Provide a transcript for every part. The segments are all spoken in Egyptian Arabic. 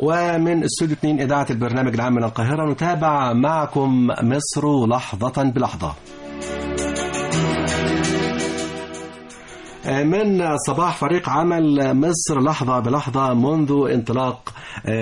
ومن استوديو 2 إذاعة البرنامج العام من القاهرة نتابع معكم مصر لحظة بلحظة من صباح فريق عمل مصر لحظة بلحظة منذ انطلاق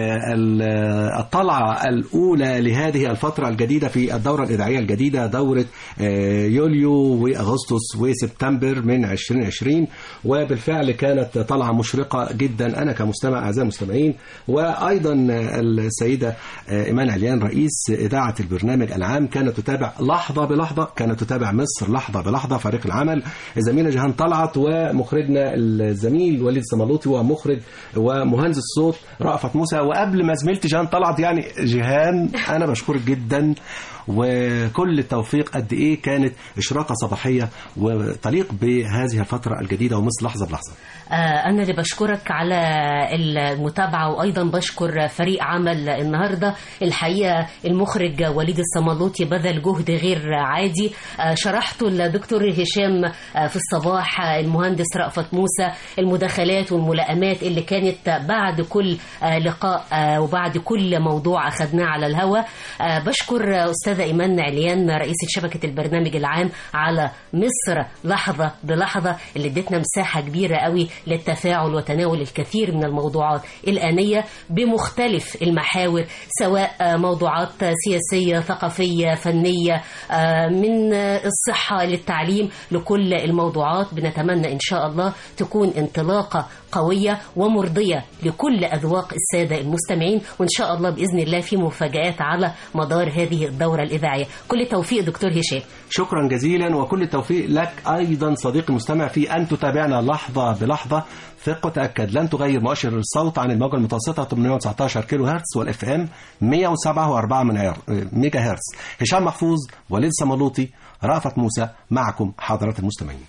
الطلعة الأولى لهذه الفترة الجديدة في الدورة الإذاعية الجديدة دورة يوليو وأغسطس وسبتمبر من 2020 وبالفعل كانت طلعة مشرقة جدا أنا كمستمع أعزائي المستمعين وأيضا السيدة إيمان عليان رئيس إذاعة البرنامج العام كانت تتابع لحظة بلحظة كانت تتابع مصر لحظة بلحظة فريق العمل زميلة جهان طلعت ومخرجنا الزميل وليد سمالوطي ومخرج ومهندس الصوت رأفت موسى وقبل ما زميلتي جهان طلعت يعني جهان انا بشكرك جدا وكل التوفيق قد ايه كانت اشراقه صباحيه وتليق بهذه الفتره الجديده ومصر لحظه بلحظه. انا اللي بشكرك على المتابعه وايضا بشكر فريق عمل النهارده الحقيقه المخرج وليد الصمالوطي بذل جهد غير عادي شرحته الدكتور هشام في الصباح المهندس رأفت موسى المداخلات والملائمات اللي كانت بعد كل لقاء وبعد كل موضوع اخذناه على الهواء بشكر استاذه ايمان عليان رئيسه شبكه البرنامج العام على مصر لحظه بلحظه اللي ادتنا مساحه كبيره قوي للتفاعل وتناول الكثير من الموضوعات الانيه بمختلف المحاور سواء موضوعات سياسيه ثقافيه فنيه من الصحه للتعليم لكل الموضوعات بنتمنى ان شاء الله تكون انطلاقه قويه ومرضيه لكل اذواق الساده المستمعين وان شاء الله باذن الله في مفاجات على مدار هذه الدوره الاذاعيه كل التوفيق دكتور هشام شكرا جزيلا وكل التوفيق لك ايضا صديقي المستمع في ان تتابعنا لحظه بلحظه ثق وتاكد لن تغير مؤشر الصوت عن الموجه المتوسطه 819 كيلو هرتز والاف ام 107.4 ميجا هرتز هشام محفوظ وليد سمالوطي رأفت موسى معكم حضرات المستمعين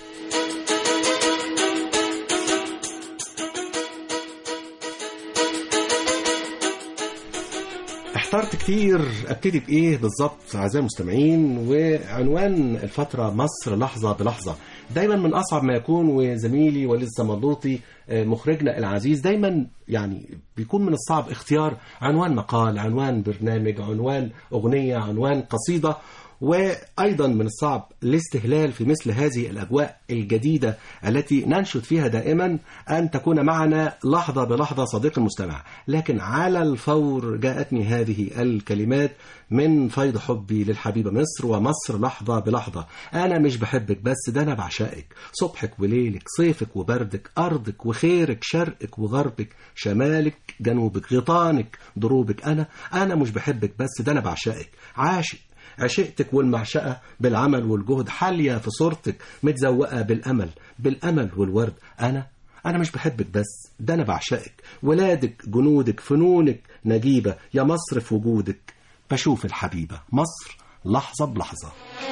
احترت كتير ابتدي بايه بالظبط اعزائي المستمعين وعنوان الفتره مصر لحظه بلحظه دايما من اصعب ما يكون وزميلي وليد السملوطي مخرجنا العزيز دايما يعني بيكون من الصعب اختيار عنوان مقال عنوان برنامج عنوان اغنيه عنوان قصيده وأيضا من الصعب الاستهلال في مثل هذه الأجواء الجديدة التي ننشد فيها دائما أن تكون معنا لحظة بلحظة صديق المستمع لكن على الفور جاءتني هذه الكلمات من فيض حبي للحبيبة مصر ومصر لحظة بلحظة أنا مش بحبك بس ده أنا بعشقك صبحك وليلك صيفك وبردك أرضك وخيرك شرقك وغربك شمالك جنوبك غيطانك ضروبك أنا أنا مش بحبك بس ده أنا بعشقك عاشق عشقتك والمعشقة بالعمل والجهد حالية في صورتك متزوقة بالأمل بالأمل والورد أنا أنا مش بحبك بس ده أنا بعشقك ولادك جنودك فنونك نجيبة يا مصر في وجودك بشوف الحبيبة مصر لحظة بلحظة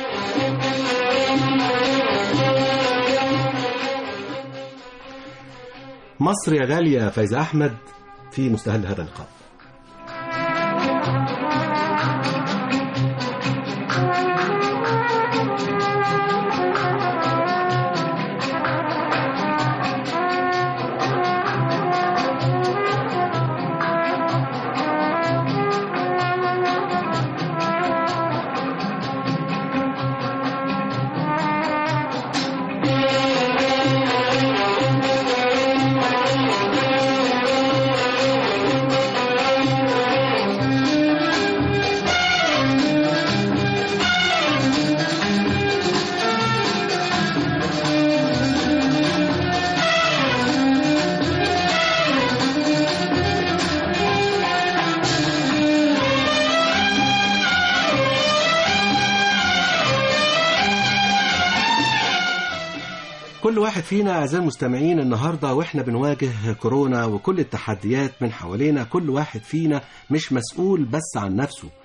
مصر يا غالية فايزة أحمد في مستهل هذا اللقاء كل واحد فينا أعزائي المستمعين النهاردة وإحنا بنواجه كورونا وكل التحديات من حوالينا كل واحد فينا مش مسؤول بس عن نفسه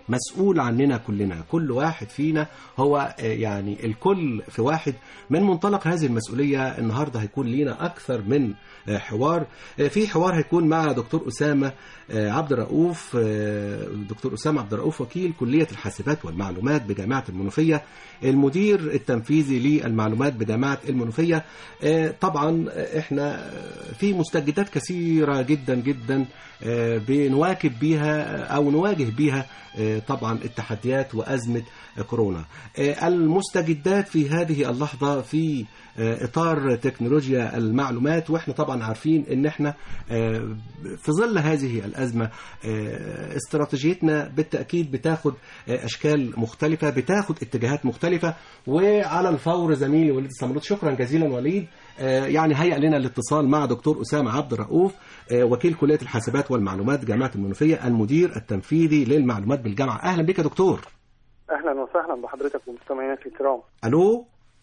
مسؤول عننا كلنا كل واحد فينا هو آه، يعني الكل في واحد من منطلق هذه المسؤولية النهاردة هيكون لينا أكثر من آه، حوار آه، في حوار هيكون مع دكتور أسامة آه، عبد الرؤوف آه، دكتور أسامة عبد الرؤوف وكيل كلية الحاسبات والمعلومات بجامعة المنوفية المدير التنفيذي للمعلومات بجامعة المنوفية آه، طبعا آه، احنا آه، في مستجدات كثيرة جدا جدا آه، بنواكب بيها أو نواجه بيها آه، طبعا التحديات وأزمة كورونا آه، المستجدات في هذه اللحظة في آه، إطار تكنولوجيا المعلومات وإحنا طبعا عارفين إن إحنا آه، في ظل هذه الأزمة آه، استراتيجيتنا بالتأكيد بتاخد آه، أشكال مختلفة بتاخد اتجاهات مختلفة وعلى الفور زميلي وليد السمرود شكرا جزيلا وليد آه، يعني هيأ لنا الاتصال مع دكتور أسامة عبد الرؤوف آه، وكيل كلية الحاسبات والمعلومات جامعة المنوفية المدير التنفيذي للمعلومات بالجامعة أهلا بك يا دكتور اهلا وسهلا بحضرتك ومستمعينك الكرام ألو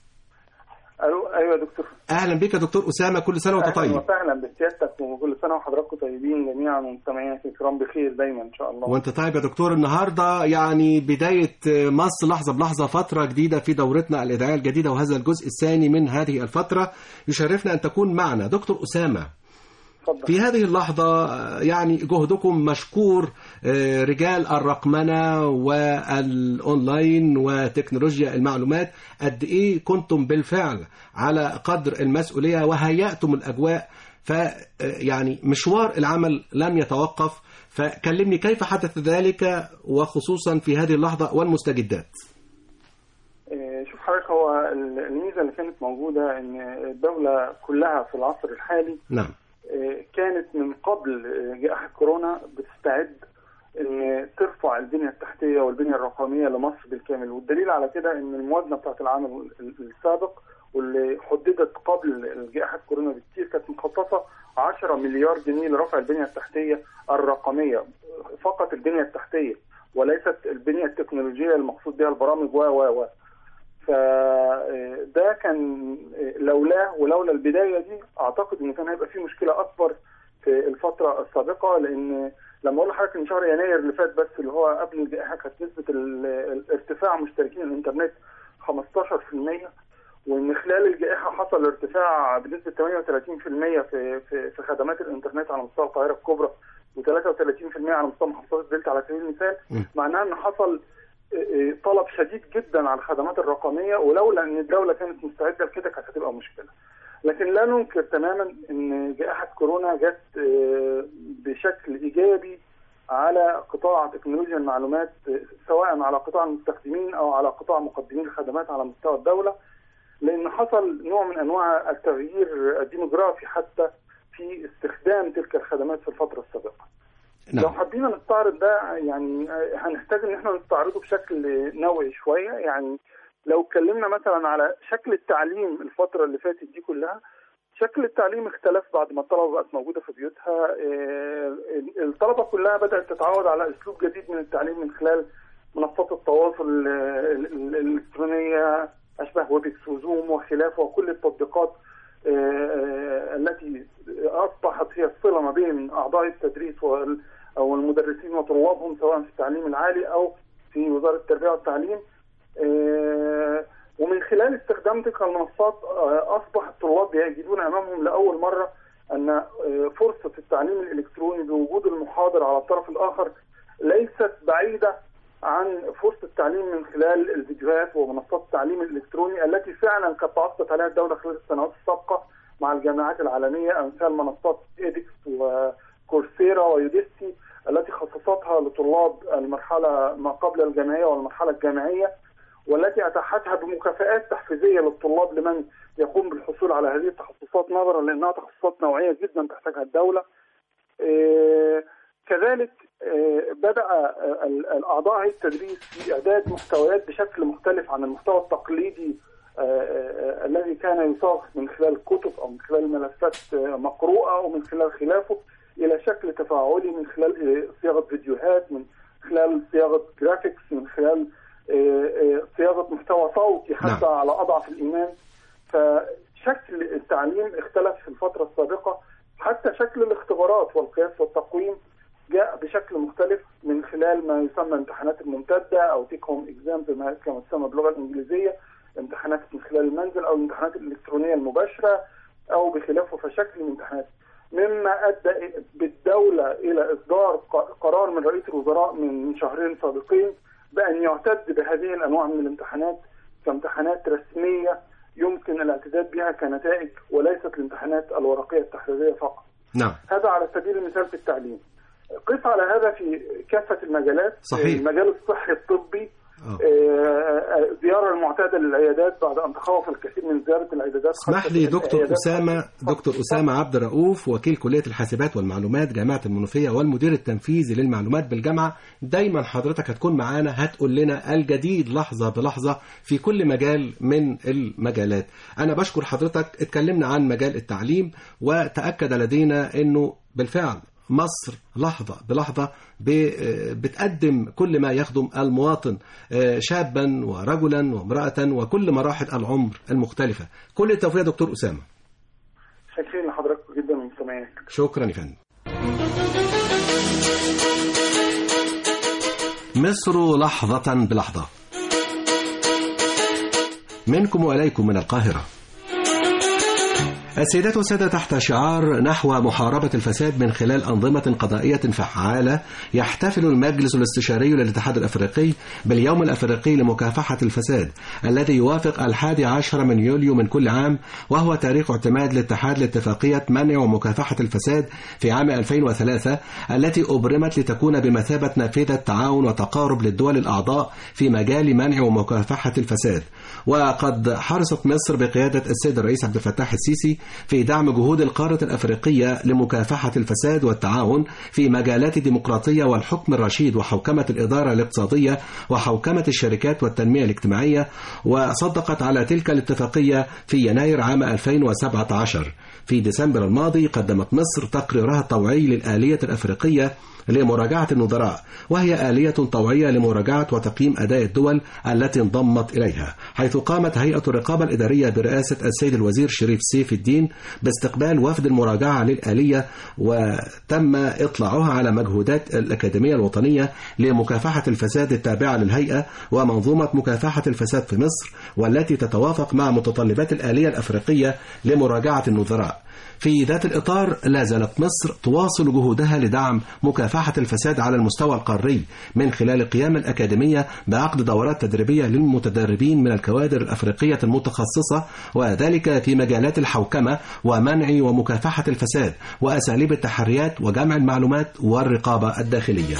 الو ايوه يا دكتور أهلا بك يا دكتور أسامة كل سنة وأنت اهلا طيب وسهلا بسيادتك وكل سنه وحضراتكم طيبين جميعا ومستمعينك الكرام بخير دايما ان شاء الله وانت طيب يا دكتور النهارده يعني بدايه مصر لحظه بلحظه فتره جديده في دورتنا الاذاعيه الجديده وهذا الجزء الثاني من هذه الفتره يشرفنا ان تكون معنا دكتور اسامه اتفضل في هذه اللحظة آه، يعني جهدكم مشكور آه، رجال الرقمنة والأونلاين وتكنولوجيا المعلومات قد إيه كنتم بالفعل على قدر المسؤولية وهيأتم الأجواء ف آه، يعني مشوار العمل لم يتوقف فكلمني كيف حدث ذلك وخصوصا في هذه اللحظة والمستجدات آه، شوف حضرتك هو ال- الميزه اللي كانت موجوده ان الدوله كلها في العصر الحالي نعم آه، كانت من قبل آه، جائحه كورونا بتستعد ان ترفع البنيه التحتيه والبنيه الرقميه لمصر بالكامل والدليل على كده ان الموازنه بتاعت العام ال- ال- السابق واللي حددت قبل جائحه كورونا بكتير كانت مخصصه 10 مليار جنيه لرفع البنيه التحتيه الرقميه فقط البنيه التحتيه وليست البنيه التكنولوجيه المقصود بها البرامج و و و فده كان لولاه ولولا البدايه دي اعتقد ان كان هيبقى في مشكله اكبر في الفتره السابقه لان لما اقول لحضرتك ان شهر يناير اللي فات بس اللي هو قبل الجائحه كانت نسبه ال- ال- ارتفاع مشتركين الانترنت 15% وان خلال الجائحه حصل ارتفاع بنسبه 38% في في في خدمات الانترنت على مستوى القاهره الكبرى و33% على مستوى محافظات الدلتا على سبيل المثال م. معناها ان حصل اه، طلب شديد جدا على الخدمات الرقميه ولولا ان الدوله كانت مستعده لكده كانت هتبقى مشكله. لكن لا ننكر تماما ان جائحه كورونا جت اه، بشكل ايجابي على قطاع تكنولوجيا المعلومات اه، سواء على قطاع المستخدمين او على قطاع مقدمين الخدمات على مستوى الدوله لان حصل نوع من انواع التغيير الديموغرافي حتى في استخدام تلك الخدمات في الفتره السابقه. لو نعم حبينا نستعرض ده يعني آه، هنحتاج ان احنا نستعرضه بشكل نوعي شويه يعني لو اتكلمنا مثلا على شكل التعليم الفتره اللي فاتت دي كلها شكل التعليم اختلف بعد ما الطلبه بقت موجوده في بيوتها آه، الطلبه كلها بدات تتعود على اسلوب جديد من التعليم من خلال منصات التواصل آه، ال- ال- الالكترونيه اشبه ويبكس وزوم وخلافه وكل التطبيقات آه، آه، التي اصبحت هي الصله ما بين اعضاء التدريس وال- او المدرسين وطلابهم سواء في التعليم العالي او في وزاره التربيه والتعليم آه، ومن خلال استخدام تلك المنصات آه، اصبح الطلاب يجدون امامهم لاول مره ان آه، فرصه التعليم الالكتروني بوجود المحاضر على الطرف الاخر ليست بعيده عن فرصه التعليم من خلال الفيديوهات ومنصات التعليم الالكتروني التي فعلا قد تعثت عليها الدوله خلال السنوات السابقه مع الجامعات العالميه امثال منصات ايدكس وكورسيرا ويوديستي التي خصصتها لطلاب المرحله ما قبل الجامعيه والمرحله الجامعيه والتي اتاحتها بمكافآت تحفيزيه للطلاب لمن يقوم بالحصول على هذه التخصصات نظرا لانها تخصصات نوعيه جدا تحتاجها الدوله. آه، كذلك آه، بدا آه، ال- الاعضاء هيئه التدريس في اعداد محتويات بشكل مختلف عن المحتوى التقليدي آه، آه، الذي كان يصاغ من خلال كتب او من خلال ملفات آه، مقروءه او من خلال خلافه الى شكل تفاعلي من خلال آه، صياغه فيديوهات من خلال صياغه جرافيكس من خلال آه، آه، صياغه محتوى صوتي حتى نعم. على اضعف الايمان فشكل التعليم اختلف في الفتره السابقه حتى شكل الاختبارات والقياس والتقويم جاء بشكل مختلف من خلال ما يسمى امتحانات الممتده او تيك هوم اكزام بما كما تسمى باللغه الانجليزيه امتحانات من خلال المنزل او الامتحانات الالكترونيه المباشره او بخلافه فشكل الامتحانات مما ادى بالدوله الى اصدار ق- قرار من رئيس الوزراء من شهرين سابقين بان يعتد بهذه الانواع من الامتحانات كامتحانات رسميه يمكن الاعتداد بها كنتائج وليست الامتحانات الورقيه التحريريه فقط. نعم هذا على سبيل المثال في التعليم. قف على هذا في كافه المجالات صحيح. المجال الصحي الطبي آه. آه، الزياره المعتاده للعيادات بعد ان تخوف الكثير من زياره العيادات اسمح خاصة لي دكتور العيادات. أسامة دكتور أسامة عبد الرؤوف وكيل كلية الحاسبات والمعلومات جامعة المنوفية والمدير التنفيذي للمعلومات بالجامعة دايما حضرتك هتكون معانا هتقول لنا الجديد لحظة بلحظة في كل مجال من المجالات أنا بشكر حضرتك اتكلمنا عن مجال التعليم وتأكد لدينا أنه بالفعل مصر لحظة بلحظة ب- بتقدم كل ما يخدم المواطن آه، شابا ورجلا وامرأة وكل مراحل العمر المختلفة كل التوفيق يا دكتور أسامة شاكرين لحضرتك جدا من سماعك شكرا يا فندم مصر لحظة بلحظة منكم وإليكم من القاهرة السيدات والسادة تحت شعار نحو محاربة الفساد من خلال أنظمة قضائية فعالة يحتفل المجلس الاستشاري للاتحاد الأفريقي باليوم الأفريقي لمكافحة الفساد الذي يوافق الحادي عشر من يوليو من كل عام وهو تاريخ اعتماد الاتحاد لاتفاقية منع ومكافحة الفساد في عام 2003 التي أبرمت لتكون بمثابة نافذة تعاون وتقارب للدول الأعضاء في مجال منع ومكافحة الفساد وقد حرصت مصر بقيادة السيد الرئيس عبد الفتاح السيسي في دعم جهود القارة الأفريقية لمكافحة الفساد والتعاون في مجالات الديمقراطية والحكم الرشيد وحوكمة الإدارة الاقتصادية وحوكمة الشركات والتنمية الاجتماعية وصدقت على تلك الاتفاقية في يناير عام 2017 في ديسمبر الماضي قدمت مصر تقريرها الطوعي للآلية الأفريقية لمراجعة النظراء وهي آلية طوعية لمراجعة وتقييم أداء الدول التي انضمت إليها حيث قامت هيئة الرقابة الإدارية برئاسة السيد الوزير شريف سيف الدين باستقبال وفد المراجعة للآلية وتم إطلاعها على مجهودات الأكاديمية الوطنية لمكافحة الفساد التابعة للهيئة ومنظومة مكافحة الفساد في مصر والتي تتوافق مع متطلبات الآلية الأفريقية لمراجعة النظراء في ذات الإطار لا زالت مصر تواصل جهودها لدعم مكافحة الفساد على المستوى القاري من خلال القيام الأكاديمية بعقد دورات تدريبية للمتدربين من الكوادر الأفريقية المتخصصة وذلك في مجالات الحوكمة ومنع ومكافحة الفساد وأساليب التحريات وجمع المعلومات والرقابة الداخلية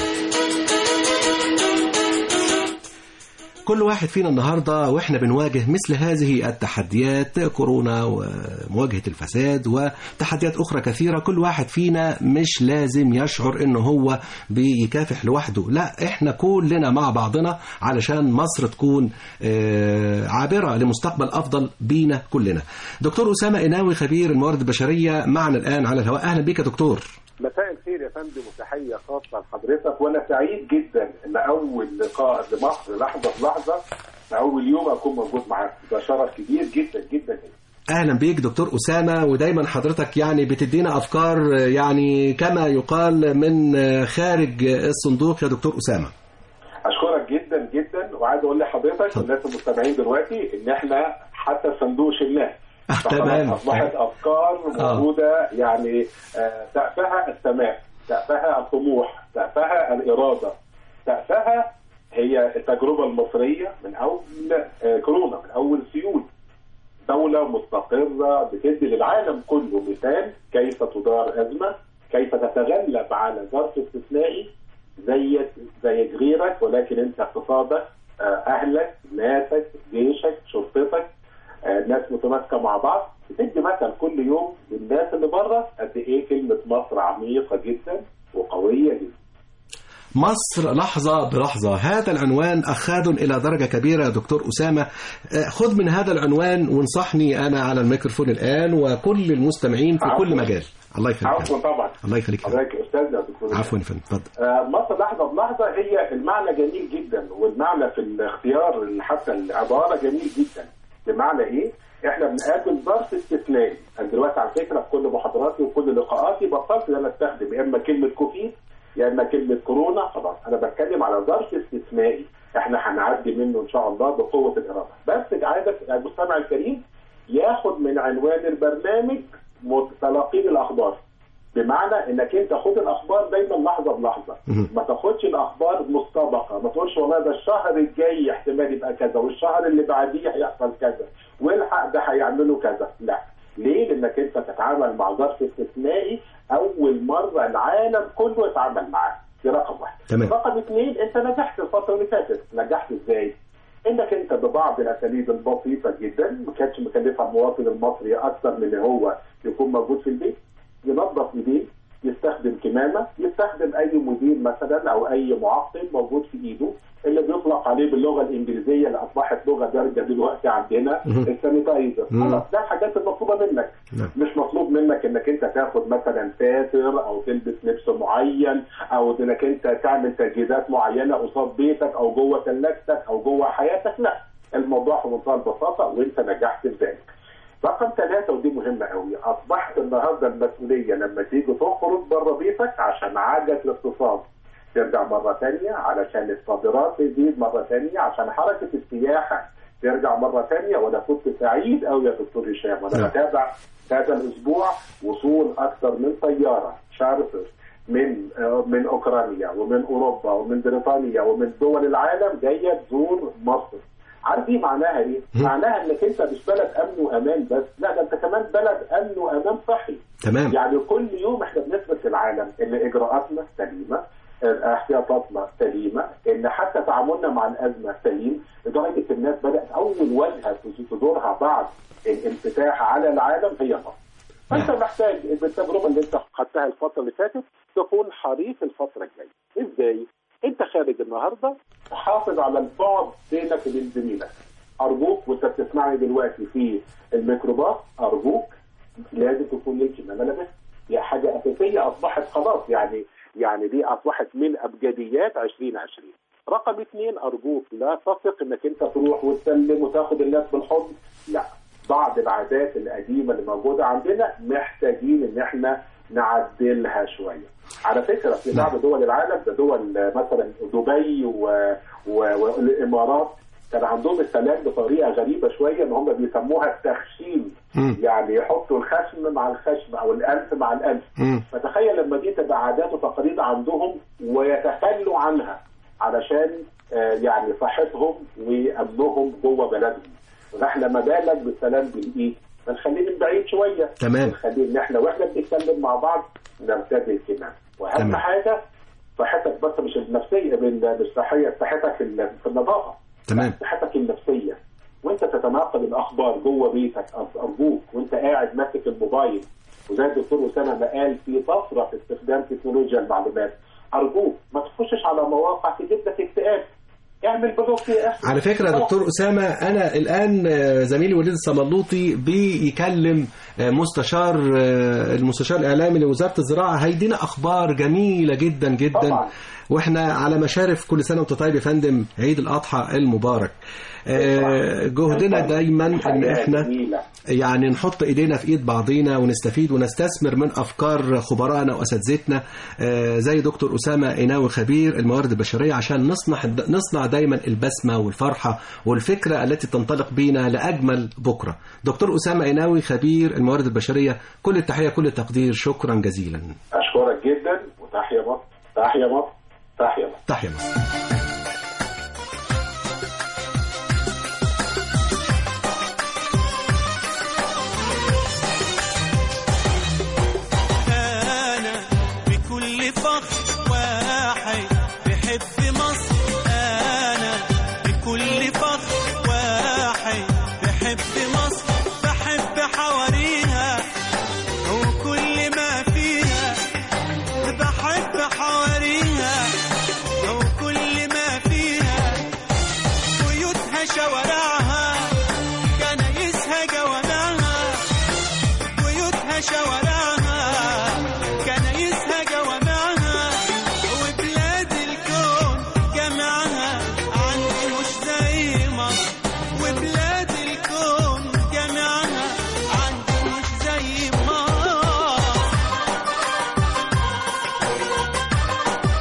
كل واحد فينا النهاردة وإحنا بنواجه مثل هذه التحديات كورونا ومواجهة الفساد وتحديات أخرى كثيرة كل واحد فينا مش لازم يشعر إنه هو بيكافح لوحده لا إحنا كلنا مع بعضنا علشان مصر تكون آه، عابرة لمستقبل أفضل بينا كلنا دكتور أسامة إناوي خبير الموارد البشرية معنا الآن على الهواء أهلا بك يا دكتور مساء الخير يا فندم وتحية خاصة لحضرتك وأنا سعيد جدا إن أول لقاء لمصر لحظة بلحظة في أول يوم أكون موجود معاك ده شرف كبير جدا جدا اهلا بيك دكتور اسامه ودايما حضرتك يعني بتدينا افكار يعني كما يقال من خارج الصندوق يا دكتور اسامه أشكرك جدا جدا وعايز أقول لحضرتك والناس المستمعين دلوقتي إن إحنا حتى صندوق شلناه تمام. أصبحت أفكار موجودة يعني آه، سقفها السماء سقفها الطموح سقفها الإرادة سقفها هي التجربة المصرية من أول آه، كورونا من أول سيول دولة مستقرة بتدي للعالم كله مثال كيف تدار أزمة كيف تتغلب على ظرف استثنائي زيك زي غيرك ولكن انت اقتصادك آه، اهلك ناسك جيشك شرطتك آه، ناس متماسكه مع بعض بتدي مثل كل يوم للناس اللي بره قد ايه كلمه مصر عميقه جدا وقويه جدا مصر لحظة بلحظة هذا العنوان أخاذ إلى درجة كبيرة يا دكتور أسامة آه، خذ من هذا العنوان وانصحني أنا على الميكروفون الآن وكل المستمعين في كل عفواً. مجال الله يخليك يا عفوا فندم. طبعا الله يخليك يا فندم. حضرتك استاذنا يا دكتور عفوا يا فندم اتفضل آه، مصر لحظه بلحظه هي المعنى جميل جدا والمعنى في الاختيار حتى العباره جميل جدا بمعنى ايه؟ احنا بنقابل ظرف استثنائي انا دلوقتي على فكره في كل محاضراتي وكل لقاءاتي بطلت ان انا استخدم يا اما كلمه كوفيد يا اما كلمه كورونا خلاص انا بتكلم على ظرف استثنائي احنا هنعدي منه ان شاء الله بقوه الاراده بس عايزك المستمع الكريم ياخد من عنوان البرنامج تلقين الاخبار بمعنى انك انت خد الاخبار دايما لحظه بلحظه ما تاخدش الاخبار مستبقه ما تقولش والله ده الشهر الجاي احتمال يبقى كذا والشهر اللي بعديه هيحصل كذا والحق ده هيعملوا كذا لا ليه؟ لانك انت تتعامل مع ظرف استثنائي اول مره العالم كله يتعامل معاه دي رقم واحد تمام. رقم اثنين انت نجحت الفتره اللي فاتت نجحت ازاي؟ انك انت ببعض الاساليب البسيطه جدا ما كانتش مكلفه المواطن المصري اكثر من ان هو يكون موجود في البيت ينظف ايديه يستخدم كمامه يستخدم اي مدير مثلا او اي معقم موجود في ايده اللي بيطلق عليه باللغه الانجليزيه اللي اصبحت لغه دارجه دلوقتي عندنا السانيتايزر خلاص ده الحاجات المطلوبه منك نعم. مش مطلوب منك انك انت تاخد مثلا ساتر او تلبس لبس معين او انك انت تعمل تجهيزات معينه قصاد بيتك او جوه ثلاجتك او جوه حياتك لا الموضوع في منتهى البساطه وانت نجحت في ذلك رقم ثلاثة ودي مهمة قوي أصبحت النهاردة المسؤولية لما تيجي تخرج بره بيتك عشان عجلة الاقتصاد ترجع مرة ثانية علشان الصادرات تزيد مرة ثانية عشان حركة السياحة ترجع مرة ثانية وأنا كنت سعيد قوي يا دكتور هشام وأنا نعم. بتابع هذا الأسبوع وصول أكثر من طيارة شارتر من آه، من اوكرانيا ومن اوروبا ومن بريطانيا ومن دول العالم جايه تزور مصر عارف دي معناها ايه؟ معناها انك انت مش بلد امن وامان بس، لا ده انت كمان بلد امن وامان صحي. تمام يعني كل يوم احنا بنثبت للعالم ان اجراءاتنا سليمه، احتياطاتنا سليمه، ان حتى تعاملنا مع الازمه سليم، لدرجه الناس بدات اول وجهه تزورها بعد الانفتاح على العالم هي مصر. فانت نعم. محتاج بالتجربه اللي انت خدتها الفتره اللي فاتت تكون حريص الفتره الجايه. ازاي؟ انت خارج النهارده حافظ على البعد بينك وبين زميلك. ارجوك وانت بتسمعني دلوقتي في الميكروباص ارجوك لازم تكون ليك ملابس دي حاجه اساسيه اصبحت خلاص يعني يعني دي اصبحت من ابجديات 2020 رقم اثنين ارجوك لا تثق انك انت تروح وتسلم وتاخد الناس بالحضن لا بعض العادات القديمه اللي موجوده عندنا محتاجين ان احنا نعدلها شويه على فكره في بعض دول العالم ده دول مثلا دبي و... و... والامارات كان عندهم السلام بطريقه غريبه شويه ان هم بيسموها التخشيم مم. يعني يحطوا الخشم مع الخشم او الانف مع الانف مم. فتخيل لما دي تبقى عادات وتقاليد عندهم ويتخلوا عنها علشان آه، يعني صحتهم وامنهم جوه بلدهم فاحنا ما بالك بالسلام بالايد فنخليه من بعيد شويه تمام. نخليه ان احنا واحنا بنتكلم مع بعض نرتدي الكمام واهم تمام. حاجه صحتك بس مش النفسيه بال- مش صحيه صحتك في ال- في النظافه تمام صحتك النفسيه وانت تتناقل الاخبار جوه بيتك أر- ارجوك وانت قاعد ماسك الموبايل وزي الدكتور اسامه ما قال في طفره في استخدام تكنولوجيا المعلومات ارجوك ما تخشش على مواقع تجيب لك اكتئاب اعمل بلوك يا اخي على فكرة يا دكتور أسامة أنا الآن آه، زميلي وليد الصملوطي بيكلم آه، مستشار آه، المستشار الإعلامي لوزارة الزراعة هيدينا أخبار جميلة جدا جدا طبعا. واحنا على مشارف كل سنة وانت طيب يا فندم عيد الأضحى المبارك آه، جهدنا دايما ان حاجة احنا جميلة. يعني نحط ايدينا في ايد بعضينا ونستفيد ونستثمر من افكار خبرائنا واساتذتنا آه، زي دكتور اسامه قناوي خبير الموارد البشريه عشان نصنع نصنع دايما البسمه والفرحه والفكره التي تنطلق بينا لاجمل بكره. دكتور اسامه قناوي خبير الموارد البشريه كل التحيه كل التقدير شكرا جزيلا. اشكرك جدا وتحيا مصر تحيا مصر تحيا مصر تحيه مصر. أنا بكل فخر واحد بحب مصر أنا بكل فخر واحد بحب مصر بحب حواريها وكل ما فيها بحب حواريها وكل ما فيها بيوتها شوارعها كنايسها جوامعها بيوتها شوارعها كنايسها جوامعها وبلاد الكون جمعها عندي مش زي مصر وبلاد الكون جمعها عندي مش زي مصر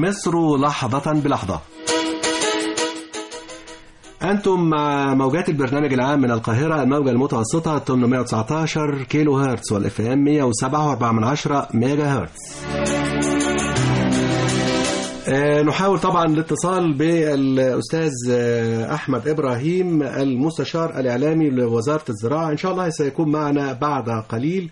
مصر لحظة بلحظة أنتم مع موجات البرنامج العام من القاهرة الموجة المتوسطة 819 كيلو هرتز والاف ام 107.4 ميجا هرتز آه، نحاول طبعا الاتصال بالاستاذ آه، احمد ابراهيم المستشار الاعلامي لوزاره الزراعه ان شاء الله سيكون معنا بعد قليل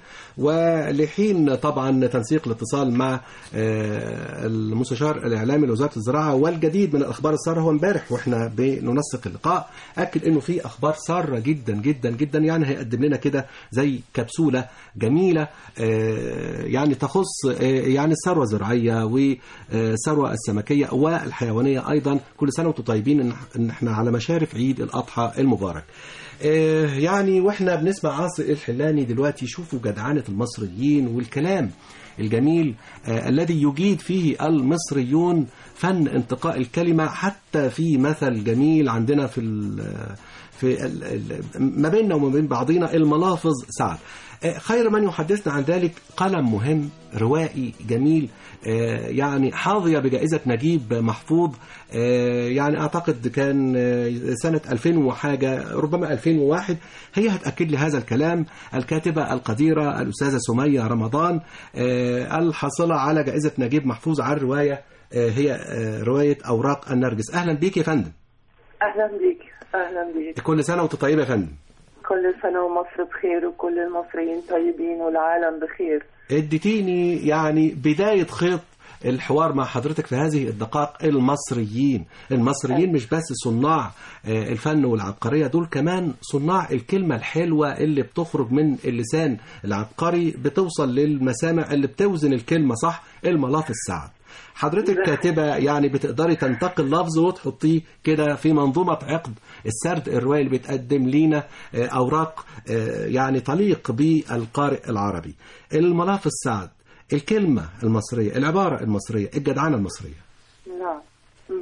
ولحين طبعا تنسيق الاتصال مع آه، المستشار الاعلامي لوزاره الزراعه والجديد من الاخبار الساره هو امبارح واحنا بننسق اللقاء اكد انه في اخبار ساره جدا جدا جدا يعني هيقدم لنا كده زي كبسوله جميله آه، يعني تخص آه، يعني الثروه الزراعيه والثروه السمكيه والحيوانيه ايضا كل سنه وانتم طيبين إن- ان احنا على مشارف عيد الاضحى المبارك آه، يعني واحنا بنسمع عاصي الحلاني دلوقتي شوفوا جدعنه المصريين والكلام الجميل آه، الذي يجيد فيه المصريون فن انتقاء الكلمه حتى في مثل جميل عندنا في ال في ال ال ما بيننا وما بين بعضنا الملافظ سعد آه، خير من يحدثنا عن ذلك قلم مهم روائي جميل آه، يعني حاظية بجائزة نجيب محفوظ آه، يعني أعتقد كان آه، سنة 2000 وحاجة ربما 2001 هي هتأكد لي هذا الكلام الكاتبة القديرة الأستاذة سمية رمضان آه، الحاصلة على جائزة نجيب محفوظ على الرواية آه، هي آه، رواية أوراق النرجس أهلا بيك يا فندم اهلا بيك اهلا بيك كل سنة وأنت طيبة يا فندم كل سنه ومصر بخير وكل المصريين طيبين والعالم بخير اديتيني يعني بداية خيط الحوار مع حضرتك في هذه الدقائق المصريين المصريين مش بس صناع آه، الفن والعبقرية دول كمان صناع الكلمة الحلوة اللي بتخرج من اللسان العبقري بتوصل للمسامع اللي بتوزن الكلمة صح الملاف السعد حضرتك كاتبة يعني بتقدري تنتقي اللفظ وتحطيه كده في منظومة عقد السرد الرواية اللي بتقدم لينا آه، أوراق آه، يعني تليق بالقارئ العربي الملاف السعد الكلمة المصرية العبارة المصرية الجدعنة المصرية نعم مم.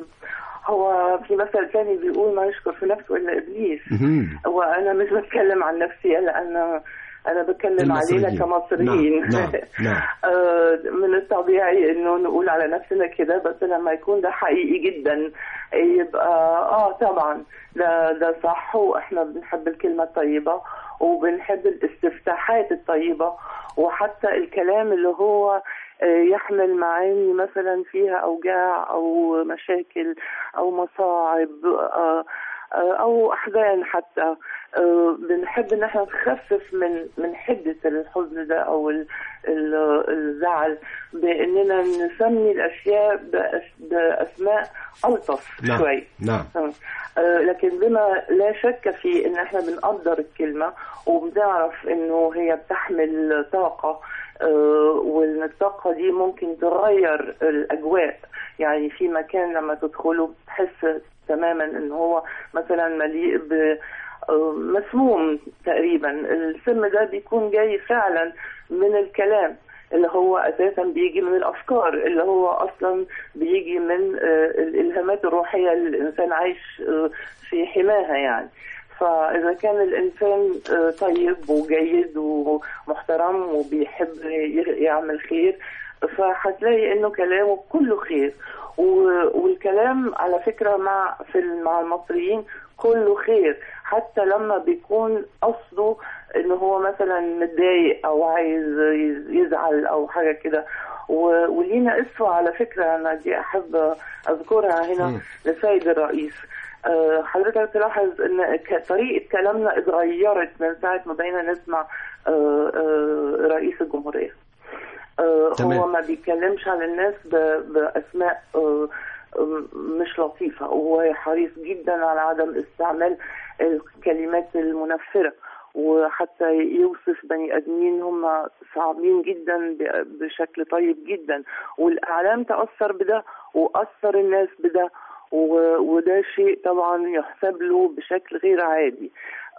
هو في مثل ثاني بيقول ما يشكر في نفسه الا ابليس مهم. وانا مش بتكلم عن نفسي لان انا بتكلم المصريين. علينا كمصريين نعم، نعم، نعم. آه، من الطبيعي انه نقول على نفسنا كده بس لما يكون ده حقيقي جدا يبقى اه طبعا ده ده صح واحنا بنحب الكلمه الطيبه وبنحب الاستفتاحات الطيبه وحتى الكلام اللي هو آه، يحمل معاني مثلا فيها اوجاع او مشاكل او مصاعب آه، آه، او احزان حتى آه، بنحب ان احنا نخفف من من حده الحزن ده او ال- ال- الزعل باننا نسمي الاشياء بأس- باسماء الطف نعم شوي نعم آه، لكن بما لا شك في ان احنا بنقدر الكلمه وبنعرف انه هي بتحمل طاقه آه، وان الطاقه دي ممكن تغير الاجواء يعني في مكان لما تدخله بتحس تماما ان هو مثلا مليء ب آه، مسموم تقريبا السم ده بيكون جاي فعلا من الكلام اللي هو اساسا بيجي من الافكار اللي هو اصلا بيجي من آه، الالهامات الروحيه اللي الانسان عايش آه، في حماها يعني فاذا كان الانسان آه، طيب وجيد ومحترم وبيحب ي- يعمل خير فهتلاقي انه كلامه كله خير و- والكلام على فكره مع في ال- مع المصريين كله خير حتى لما بيكون قصده ان هو مثلا متضايق او عايز يز- يزعل او حاجه كده و- ولينا اسوه على فكره انا دي احب اذكرها مم. هنا لسيد الرئيس آه، حضرتك تلاحظ ان ك- طريقه كلامنا اتغيرت من ساعه ما بقينا نسمع آه، آه، رئيس الجمهوريه آه، تمام. هو ما بيتكلمش على الناس ب- باسماء آه، آه، مش لطيفه وهو حريص جدا على عدم استعمال الكلمات المنفره وحتى يوصف بني ادمين هم صعبين جدا ب- بشكل طيب جدا والاعلام تاثر بده واثر الناس بده و- وده شيء طبعا يحسب له بشكل غير عادي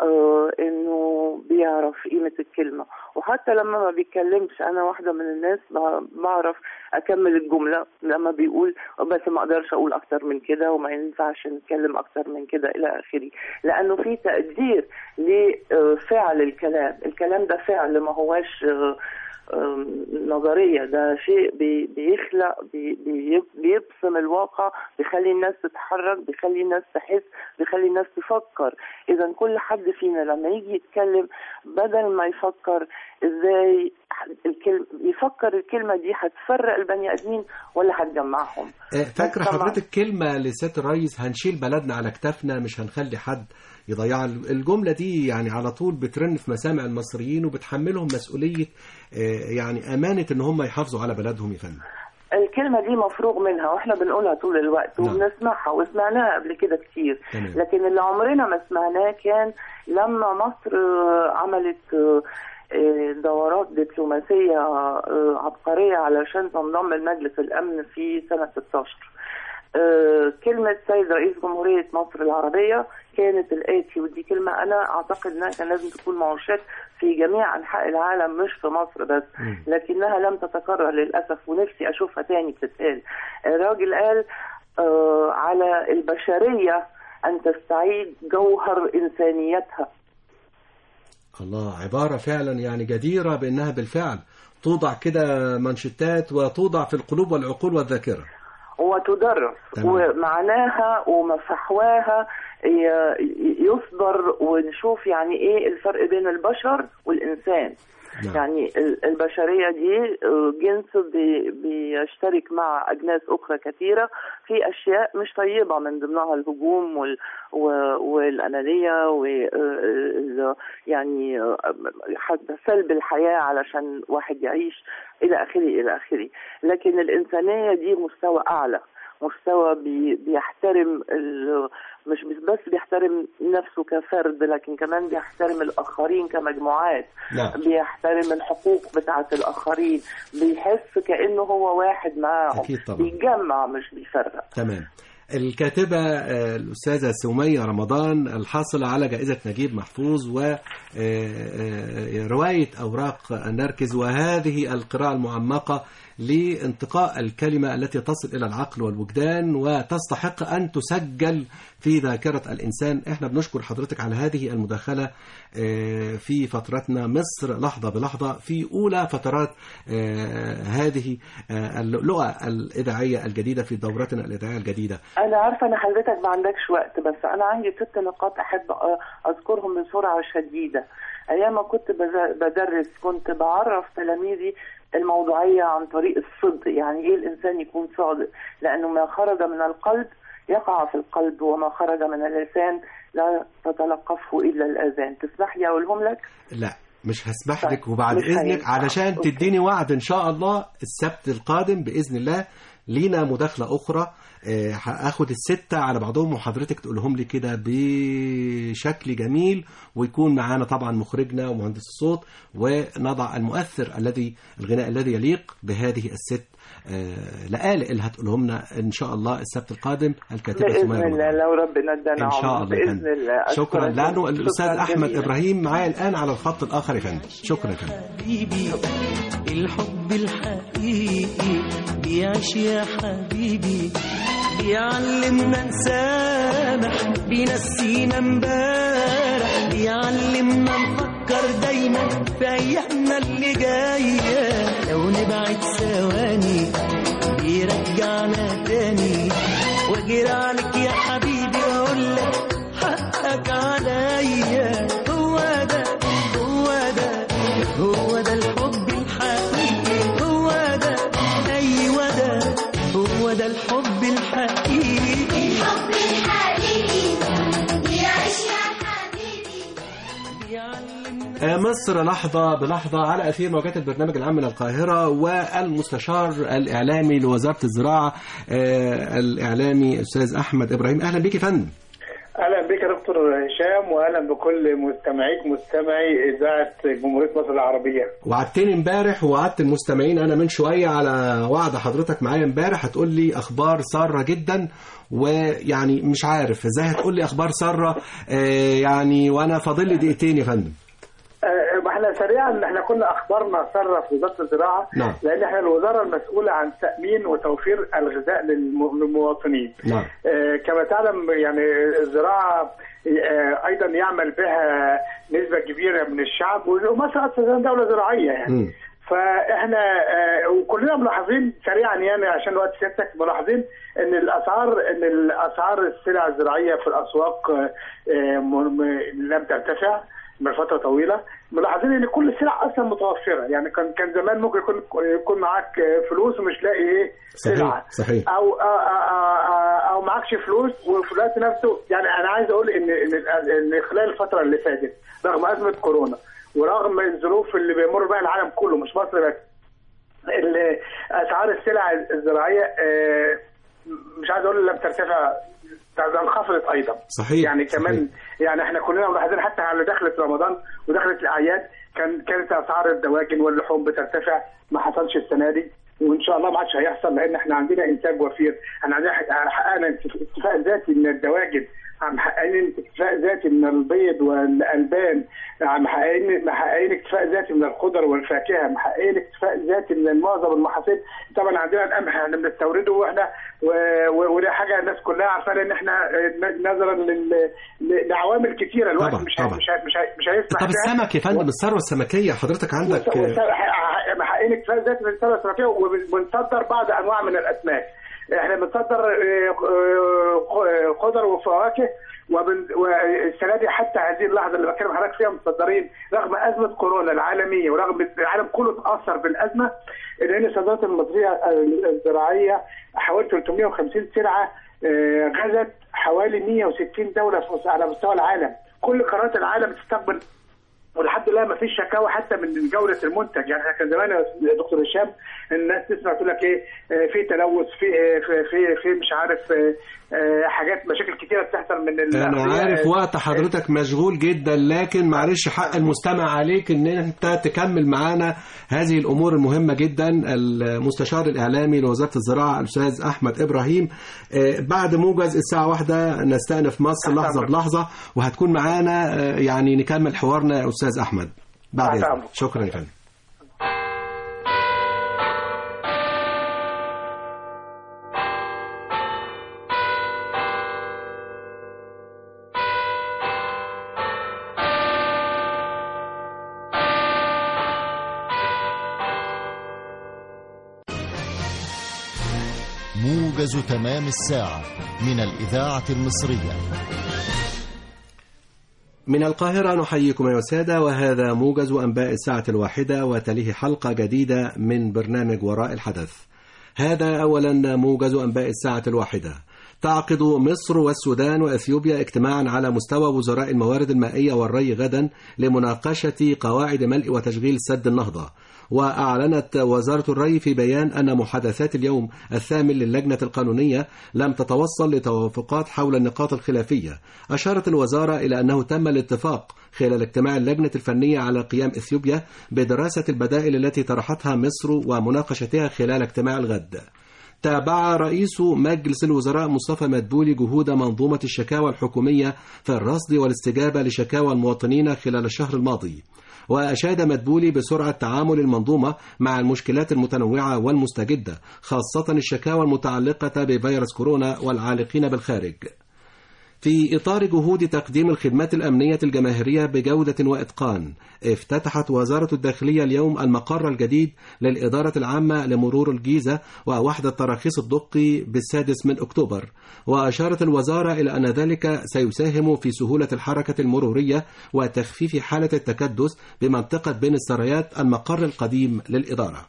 آه انه بيعرف قيمه الكلمه وحتى لما ما بيتكلمش انا واحده من الناس ب- بعرف اكمل الجمله لما بيقول بس ما اقدرش اقول اكتر من كده وما ينفعش نتكلم اكتر من كده الى اخره لانه في تقدير لفعل الكلام الكلام ده فعل ما هواش آه، آم، نظرية ده شيء بي- بيخلق بي- بي- بيبصم الواقع بيخلي الناس تتحرك بيخلي الناس تحس بيخلي الناس تفكر إذا كل حد فينا لما يجي يتكلم بدل ما يفكر إزاي الكلمة يفكر الكلمة دي هتفرق البني آدمين ولا هتجمعهم آه، فاكرة طبعاً. حضرتك كلمة لسيادة الرئيس هنشيل بلدنا على كتافنا مش هنخلي حد يضيع الجملة دي يعني على طول بترن في مسامع المصريين وبتحملهم مسؤولية آه، يعني أمانة إن هم يحافظوا على بلدهم يا فندم الكلمة دي مفروغ منها واحنا بنقولها طول الوقت نعم. وبنسمعها وسمعناها قبل كده كتير تمام. لكن اللي عمرنا ما سمعناه كان لما مصر آه، عملت آه، آه، دورات دبلوماسية آه، عبقرية علشان تنضم لمجلس الأمن في سنة 16 آه، كلمة سيد رئيس جمهورية مصر العربية كانت الآتي ودي كلمة أنا أعتقد أنها كان لازم تكون معشات في جميع أنحاء العالم مش في مصر بس مم. لكنها لم تتكرر للأسف ونفسي أشوفها تاني بتتقال الراجل قال آه على البشرية أن تستعيد جوهر إنسانيتها الله عبارة فعلا يعني جديرة بأنها بالفعل توضع كده منشتات وتوضع في القلوب والعقول والذاكرة وتدرس تمام. ومعناها ومفحواها ي- يصدر ونشوف يعني ايه الفرق بين البشر والانسان نعم. يعني ال- البشرية دي آه، جنس بي- بيشترك مع أجناس أخرى كثيرة في أشياء مش طيبة من ضمنها الهجوم وال و- والأنانية و آه، ال- يعني آه، حتى سلب الحياة علشان واحد يعيش إلى آخره إلى آخره لكن الإنسانية دي مستوى أعلى مستوى بي بيحترم ال- مش بس بيحترم نفسه كفرد لكن كمان بيحترم الآخرين كمجموعات نعم. بيحترم الحقوق بتاعة الآخرين بيحس كأنه هو واحد معاهم أكيد طبعا. بيجمع مش بيفرق تمام الكاتبة آه، الأستاذة سمية رمضان الحاصلة على جائزة نجيب محفوظ ورواية أوراق النركز وهذه القراءة المعمقة لانتقاء الكلمة التي تصل إلى العقل والوجدان وتستحق أن تسجل في ذاكرة الإنسان احنا بنشكر حضرتك على هذه المداخلة آه، في فترتنا مصر لحظة بلحظة في أولى فترات آه، هذه آه، اللغة الإذاعية الجديدة في دورتنا الإذاعية الجديدة أنا عارفة إن حضرتك ما عندكش وقت بس أنا عندي ست نقاط أحب أ- أذكرهم بسرعة شديدة أيام ما كنت بز- بدرس كنت بعرف تلاميذي الموضوعية عن طريق الصدق يعني إيه الإنسان يكون صادق لأنه ما خرج من القلب يقع في القلب وما خرج من اللسان لا تتلقفه إلا الأذان تسمح لي أقولهم لك لا مش هسمح طيب، لك وبعد مش إذنك هينفع. علشان أوكي. تديني وعد إن شاء الله السبت القادم بإذن الله لينا مداخلة أخرى آه، هاخد الستة على بعضهم وحضرتك تقولهم لي كده بشكل جميل ويكون معانا طبعا مخرجنا ومهندس الصوت ونضع المؤثر الذي الغناء الذي يليق بهذه الست آه، لآلئ اللي هتقولهم لنا إن شاء الله السبت القادم الكاتبة بإذن سمية الله رمضان. لو ربنا ادانا ان شاء عمر الله يا بإذن فندم. الله شكرا أشكرك. لانه الاستاذ شكراً احمد جزيلاً. ابراهيم معايا الان على الخط الاخر يا فندم شكرا يا فندم حبيبي الحب الحقيقي بيعيش يا حبيبي بيعلمنا نسامح بينسينا امبارح بيعلمنا نفكر دايما في ايامنا اللي جايه لو نبعد ثواني بيرجعنا تاني واجري عليك يا حبيبي واقول لك حقك عليا هو ده هو ده هو ده الحب الحقيقي هو ده ايوه ده هو ده الحب الحقيقي الحب الحقيقي بيعيش يا حبيبي بيعلمنا آه، مصر لحظة بلحظة على أثير موجات البرنامج العام من القاهرة والمستشار الإعلامي لوزارة الزراعة آه، الإعلامي أستاذ أحمد إبراهيم أهلا بك يا فندم اهلا بك يا دكتور هشام واهلا بكل مستمعيك مستمعي اذاعه جمهوريه مصر العربيه وعدتني امبارح ووعدت المستمعين أنا من شوية على وعد حضرتك معايا امبارح هتقول لي أخبار سارة جدا ويعني مش عارف ازاي هتقول لي اخبار ساره آه، يعني وانا فاضل لي دقيقتين يا فندم آه، ما احنا سريعا احنا كنا اخبارنا ساره في وزاره الزراعه نعم. لان احنا الوزاره المسؤوله عن تامين وتوفير الغذاء للم- للمواطنين نعم آه، كما تعلم يعني الزراعه آه، ايضا يعمل بها نسبه كبيره من الشعب ومصر اصلا دوله زراعيه يعني مم. فاحنا آه، وكلنا ملاحظين سريعا يعني عشان وقت سيادتك ملاحظين ان الاسعار ان الاسعار السلع الزراعيه في الاسواق آه، آه، م- م- لم ترتفع من فتره طويله ملاحظين ان كل السلع اصلا متوفره يعني كان كان زمان ممكن يكون يكون معاك آه، فلوس ومش لاقي ايه سلعه صحيح صحيح او أو, أو, أو معكش فلوس وفي الوقت نفسه يعني انا عايز اقول ان ان ان خلال الفتره اللي فاتت رغم ازمه كورونا ورغم الظروف اللي بيمر بها العالم كله مش مصر بس ال- اسعار السلع الزراعيه آه، مش عايز اقول لم ترتفع ده انخفضت ايضا صحيح يعني كمان صحيح. يعني احنا كلنا ملاحظين حتى على دخلت رمضان ودخلت الاعياد كان كانت اسعار الدواجن واللحوم بترتفع ما حصلش السنه دي وان شاء الله ما عادش هيحصل لان احنا عندنا انتاج وفير احنا عندنا حققنا اكتفاء ذاتي من الدواجن محققين اكتفاء ذاتي من البيض والالبان محققين محققين اكتفاء ذاتي من الخضر والفاكهه محققين اكتفاء ذاتي من معظم المحاصيل طبعا عندنا القمح احنا بنستورده واحنا و- و- وده حاجه الناس كلها عارفه ان احنا اه، نظرا لل- ل- لعوامل كثيره الوقت طبعا، مش هي- طبعا. مش هي- مش هي- مش هيسمح طب بها. السمك يا فندم الثروه السمكيه حضرتك عندك محققين اكتفاء ذاتي من الثروه السمكيه وبنصدر بعض انواع من الاسماك احنا بنصدر اه، اه، خضر وفواكه وبن- والسنه دي حتى هذه اللحظه اللي بتكلم حضرتك فيها مصدرين رغم ازمه كورونا العالميه ورغم العالم كله اتاثر بالازمه الا ان الصادرات المصريه الزراعيه حوالي 350 سلعه اه، غزت حوالي 160 دوله في- على مستوى العالم كل قارات العالم تستقبل ولحد الان ما فيش شكاوى حتى من جوده المنتج يعني احنا كان زمان يا دكتور هشام الناس تسمع تقول لك ايه آه، في تلوث في آه، في في, في مش عارف آه، آه، حاجات مشاكل كتيره بتحصل من ال- انا عارف آه، وقت حضرتك مشغول جدا لكن معلش حق المستمع عليك ان انت تكمل معانا هذه الامور المهمه جدا المستشار الاعلامي لوزاره الزراعه الاستاذ احمد ابراهيم آه، بعد موجز الساعه واحدة نستأنف مصر لحظه بلحظه وهتكون معانا آه، يعني نكمل حوارنا يا استاذ احمد بعد تحت إذنك. أمرك. شكرا يا فندم موجز تمام الساعة من الإذاعة المصرية من القاهرة نحييكم أيها السادة وهذا موجز أنباء الساعة الواحدة وتليه حلقة جديدة من برنامج وراء الحدث هذا أولا موجز أنباء الساعة الواحدة تعقد مصر والسودان وأثيوبيا اجتماعا على مستوى وزراء الموارد المائية والري غدا لمناقشة قواعد ملء وتشغيل سد النهضة وأعلنت وزارة الري في بيان أن محادثات اليوم الثامن للجنة القانونية لم تتوصل لتوافقات حول النقاط الخلافية أشارت الوزارة إلى أنه تم الاتفاق خلال اجتماع اللجنة الفنية على قيام إثيوبيا بدراسة البدائل التي طرحتها مصر ومناقشتها خلال اجتماع الغد تابع رئيس مجلس الوزراء مصطفى مدبولي جهود منظومة الشكاوى الحكومية في الرصد والاستجابة لشكاوى المواطنين خلال الشهر الماضي وأشاد مدبولي بسرعة تعامل المنظومة مع المشكلات المتنوعة والمستجدة خاصة الشكاوى المتعلقة بفيروس كورونا والعالقين بالخارج في إطار جهود تقديم الخدمات الأمنية الجماهيرية بجودة وإتقان افتتحت وزارة الداخلية اليوم المقر الجديد للإدارة العامة لمرور الجيزة ووحدة تراخيص الدقي بالسادس من أكتوبر وأشارت الوزارة إلى أن ذلك سيساهم في سهولة الحركة المرورية وتخفيف حالة التكدس بمنطقة بين السرايات المقر القديم للإدارة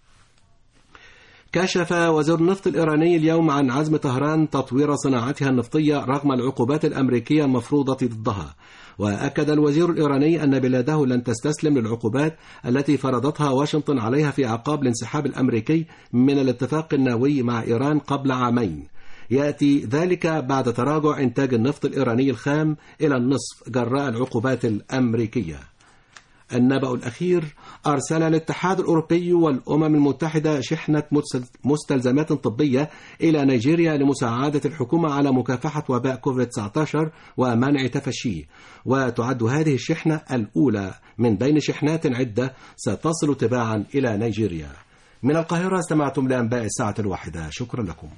كشف وزير النفط الإيراني اليوم عن عزم طهران تطوير صناعتها النفطية رغم العقوبات الأمريكية المفروضة ضدها وأكد الوزير الإيراني أن بلاده لن تستسلم للعقوبات التي فرضتها واشنطن عليها في أعقاب الانسحاب الأمريكي من الاتفاق النووي مع إيران قبل عامين يأتي ذلك بعد تراجع إنتاج النفط الإيراني الخام إلى النصف جراء العقوبات الأمريكية النبأ الأخير أرسل الاتحاد الأوروبي والأمم المتحدة شحنة مستلزمات طبية إلى نيجيريا لمساعدة الحكومة على مكافحة وباء كوفيد-19 ومنع تفشيه وتعد هذه الشحنة الأولى من بين شحنات عدة ستصل تباعا إلى نيجيريا من القاهرة استمعتم لأنباء الساعة الواحدة شكرا لكم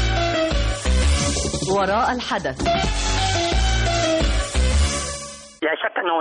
وراء الحدث لا شك أن هناك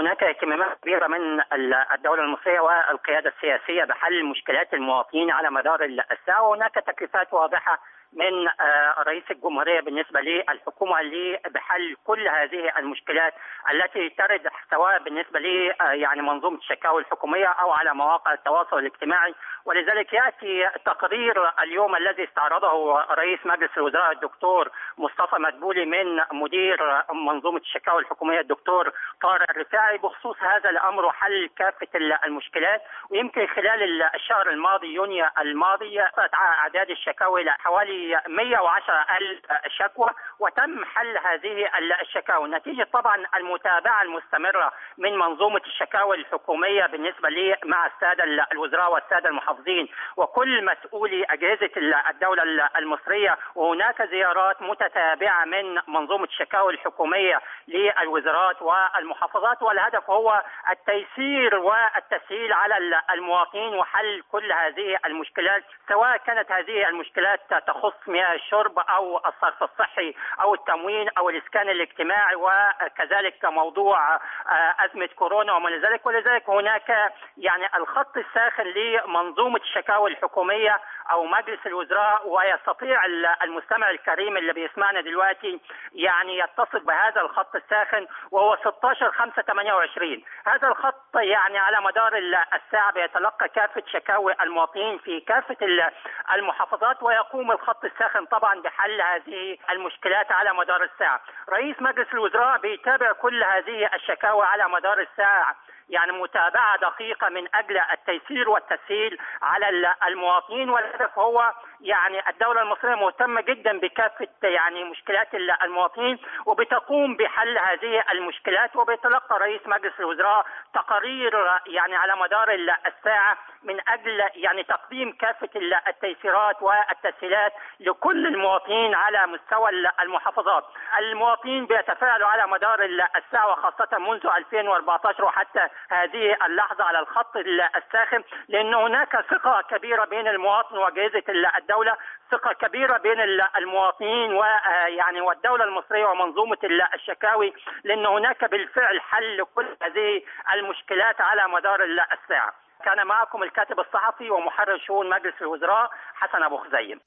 هناك اهتمامات كبيره من ال- الدوله المصريه والقياده السياسيه بحل مشكلات المواطنين على مدار الساعه وهناك تكليفات واضحه من آه، رئيس الجمهوريه بالنسبه للحكومه ل- بحل كل هذه المشكلات التي ترد سواء بالنسبه ل آه، يعني منظومه الشكاوى الحكوميه او على مواقع التواصل الاجتماعي ولذلك ياتي تقرير اليوم الذي استعرضه رئيس مجلس الوزراء الدكتور مصطفى مدبولي من مدير منظومه الشكاوى الحكوميه الدكتور طارق الرفاعي بخصوص هذا الامر وحل كافه المشكلات ويمكن خلال الشهر الماضي يونيو الماضي وصلت اعداد الشكاوى الى حوالي 110 الف شكوى وتم حل هذه الشكاوى نتيجه طبعا المتابعه المستمره من منظومه الشكاوى الحكوميه بالنسبه لي مع الساده الوزراء والساده المحافظين وكل مسؤولي اجهزه الدوله المصريه وهناك زيارات متتابعه من منظومه الشكاوى الحكوميه للوزارات والمحافظات والهدف هو التيسير والتسهيل على المواطنين وحل كل هذه المشكلات سواء كانت هذه المشكلات تخص مياه الشرب او الصرف الصحي او التموين او الاسكان الاجتماعي وكذلك موضوع آه، ازمه كورونا وما الى ذلك ولذلك هناك يعني الخط الساخن لمنظومه الشكاوى الحكوميه او مجلس الوزراء ويستطيع المستمع الكريم اللي بيسمعنا دلوقتي يعني يتصل بهذا الخط الساخن وهو 16 5 28 هذا الخط يعني على مدار الساعه بيتلقى كافه شكاوى المواطنين في كافه المحافظات ويقوم الخط الساخن طبعا بحل هذه المشكلات على مدار الساعه رئيس مجلس الوزراء بيتابع كل هذه الشكاوى على مدار الساعه يعني متابعة دقيقة من أجل التيسير والتسهيل على المواطنين والهدف هو يعني الدولة المصرية مهتمة جدا بكافة يعني مشكلات المواطنين وبتقوم بحل هذه المشكلات وبيتلقى رئيس مجلس الوزراء تقارير يعني على مدار الساعة من أجل يعني تقديم كافة التيسيرات والتسهيلات لكل المواطنين على مستوى المحافظات المواطنين بيتفاعلوا على مدار الساعة وخاصة منذ 2014 وحتى هذه اللحظة على الخط الساخن لأن هناك ثقة كبيرة بين المواطن وأجهزة الدولة ثقة كبيرة بين المواطنين ويعني والدولة المصرية ومنظومة الشكاوي لأن هناك بالفعل حل لكل هذه المشكلات على مدار الساعة كان معكم الكاتب الصحفي ومحرر شؤون مجلس الوزراء حسن أبو خزيم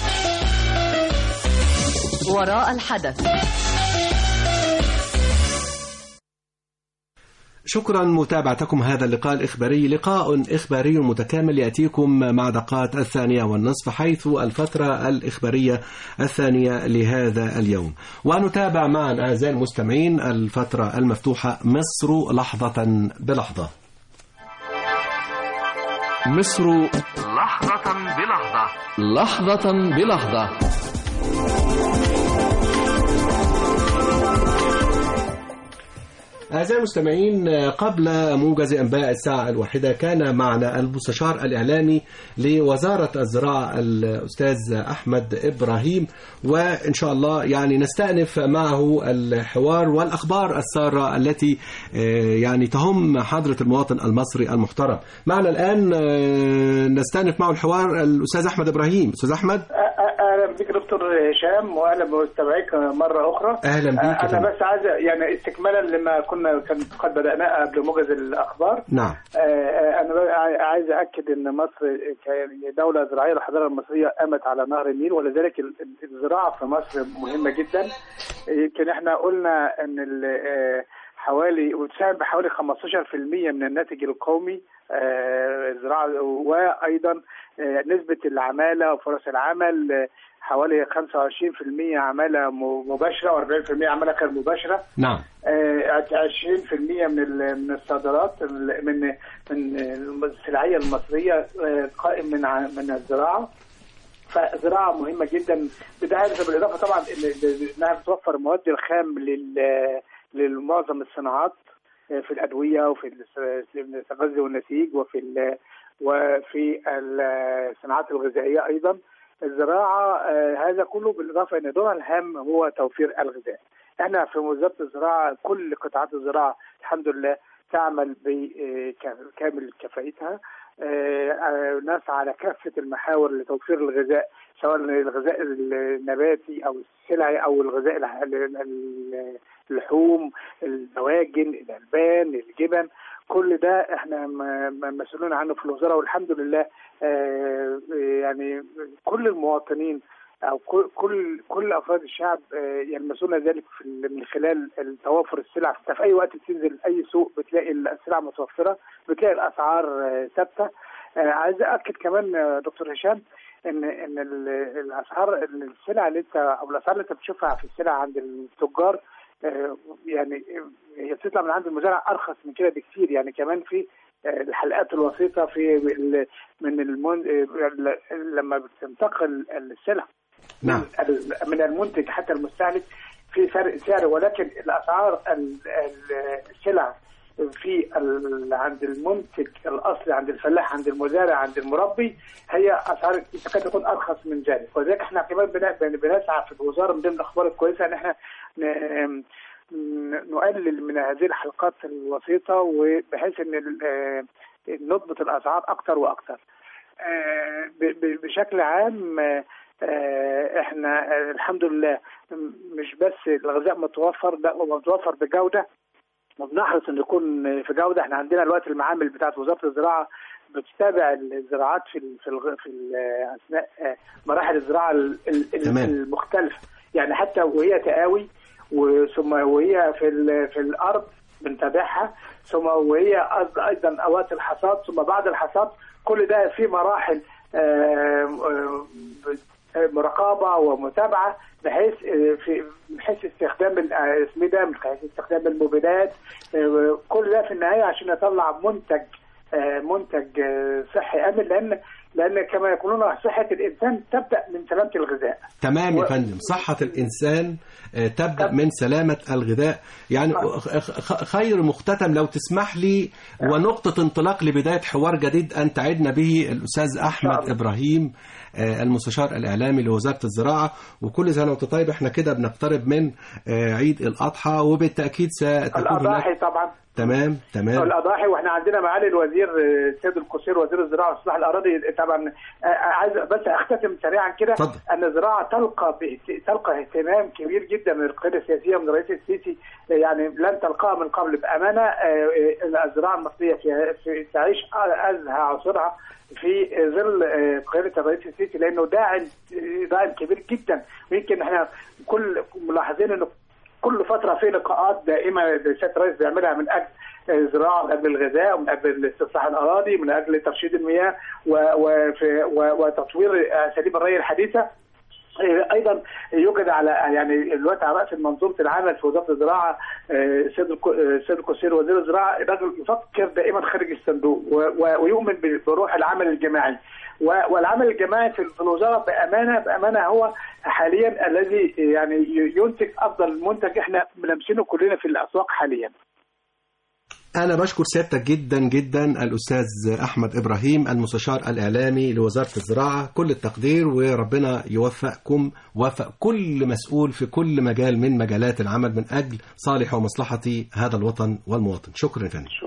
وراء الحدث شكرا متابعتكم هذا اللقاء الإخباري لقاء إخباري متكامل يأتيكم مع دقات الثانية والنصف حيث الفترة الإخبارية الثانية لهذا اليوم ونتابع معا أعزائي المستمعين الفترة المفتوحة مصر لحظة بلحظة مصر لحظة بلحظة لحظة بلحظة أعزائي المستمعين قبل موجز أنباء الساعة الواحدة كان معنا المستشار الإعلامي لوزارة الزراعة الأستاذ أحمد إبراهيم وإن شاء الله يعني نستأنف معه الحوار والأخبار السارة التي يعني تهم حضرة المواطن المصري المحترم معنا الآن نستأنف معه الحوار الأستاذ أحمد إبراهيم أستاذ أحمد اهلا بك دكتور هشام واهلا بمستمعيك مره اخرى أهلا بك انا فندم. بس عايز يعني استكمالا لما كنا كان قد بداناه قبل موجز الاخبار نعم آه، انا بقى عايز اكد ان مصر كدوله زراعيه الحضاره المصريه قامت على نهر النيل ولذلك ال- ال- الزراعه في مصر مهمه جدا يمكن احنا قلنا ان ال- آه، حوالي وتساهم بحوالي 15% من الناتج القومي آه، الزراعه وايضا آه، نسبه العماله وفرص العمل آه، حوالي 25% عماله م- مباشره و40% عماله غير مباشره نعم آه، 20% من ال- من الصادرات ال- من من السلعيه المصريه آه، قائم من ع- من الزراعه فزراعه مهمه جدا بدايه بالاضافه طبعا إن- انها بتوفر مواد الخام لل- لمعظم الصناعات آه، في الادويه وفي الس- الغزل والنسيج وفي ال- وفي الصناعات الغذائيه ايضا الزراعه آه، هذا كله بالاضافه ان دورها الهام هو توفير الغذاء. احنا في وزاره الزراعه كل قطاعات الزراعه الحمد لله تعمل بكامل كفاءتها آه، آه، نسعى على كافه المحاور لتوفير الغذاء سواء الغذاء النباتي او السلعي او الغذاء ال- ال- ال- اللحوم الدواجن الالبان الجبن كل ده احنا م- م- مسؤولين عنه في الوزاره والحمد لله آه، يعني كل المواطنين او كل كل كل افراد الشعب آه، يلمسون ذلك في ال- من خلال توافر السلع انت في اي وقت بتنزل اي سوق بتلاقي السلع متوفره بتلاقي الاسعار آه، ثابته آه، عايز اكد كمان آه، دكتور هشام ان ان ال- الاسعار السلع اللي انت او الاسعار اللي انت بتشوفها في السلع عند التجار آه، يعني هي بتطلع من عند المزارع ارخص من كده بكثير يعني كمان في آه، الحلقات الوسيطه في ال- من المن... آه، لما بتنتقل السلع نعم ال- من المنتج حتى المستهلك في فرق سعر ولكن الاسعار ال- ال- السلع في ال- عند المنتج الاصلي عند الفلاح عند المزارع عند المربي هي اسعار تكاد تكون ارخص من ذلك ولذلك احنا كمان بن- بن- بنسعى في الوزاره من ضمن الاخبار الكويسه ان احنا ن- ن- نقلل من هذه الحلقات الوسيطه وبحيث ان ال- آه، نضبط الاسعار اكثر واكثر. آه، ب- ب- بشكل عام آه، آه، احنا آه، الحمد لله م- مش بس الغذاء متوفر لا هو متوفر بجوده وبنحرص ان يكون في جوده احنا عندنا الوقت المعامل بتاعت وزاره الزراعه بتتابع الزراعات في ال في ال في ال اثناء آه، مراحل الزراعه ال- ال- تمام. المختلفه يعني حتى وهي تقاوي وثم وهي في ال- في الارض بنتابعها ثم وهي أيض- ايضا اوقات الحصاد ثم بعد الحصاد كل ده في مراحل آه، آه، مراقبه ومتابعه بحيث آه، في بحيث استخدام الاسمده من حيث استخدام المبيدات آه، كل ده في النهايه عشان يطلع منتج آه، منتج آه، صحي امن لان لان كما يقولون صحه الانسان تبدا من سلامه الغذاء تمام يا و- فندم صحة الإنسان آه، تبدأ من سلامة الغذاء يعني خ- خ- خير مختتم لو تسمح لي ونقطة انطلاق لبداية حوار جديد أن تعدنا به الأستاذ أحمد إبراهيم آه، المستشار الإعلامي لوزارة الزراعة وكل سنة وأنت طيب احنا كده بنقترب من آه، عيد الأضحى وبالتأكيد ستكون الاضاحي هناك طبعا تمام تمام الاضاحي واحنا عندنا معالي الوزير آه، سيد القصير وزير الزراعه واصلاح الاراضي طبعا آه، عايز بس اختتم سريعا كده اتفضل. ان الزراعه تلقى باهت- تلقى اهتمام كبير جدا من القياده السياسيه من الرئيس السيسي آه، يعني لن تلقاها من قبل بامانه آه، آه، الزراعه المصريه في في- تعيش ازهى عصرها في ظل آه، قياده الرئيس السيسي لانه داعم داعم كبير جدا ويمكن احنا كل ملاحظين انه كل فتره في لقاءات دائمه سياده الرئيس بيعملها من اجل الزراعه من اجل الغذاء ومن اجل استصلاح الاراضي من اجل ترشيد المياه و- وفي- و- وتطوير اساليب الري الحديثه ايضا يوجد على يعني الوقت على راس منظومه العمل في وزاره الزراعه آه، السيد الك- آه، السيد القصير وزير الزراعه رجل يفكر دائما خارج الصندوق و- و- ويؤمن ب- بروح العمل الجماعي و- والعمل الجماعي في في الوزاره بامانه بامانه هو حاليا الذي يعني ي- ينتج افضل منتج احنا ملمسينه كلنا في الاسواق حاليا أنا بشكر سيادتك جدا جدا الأستاذ أحمد إبراهيم المستشار الإعلامي لوزارة الزراعة كل التقدير وربنا يوفقكم وفق كل مسؤول في كل مجال من مجالات العمل من أجل صالح ومصلحة هذا الوطن والمواطن شكرا يا فندم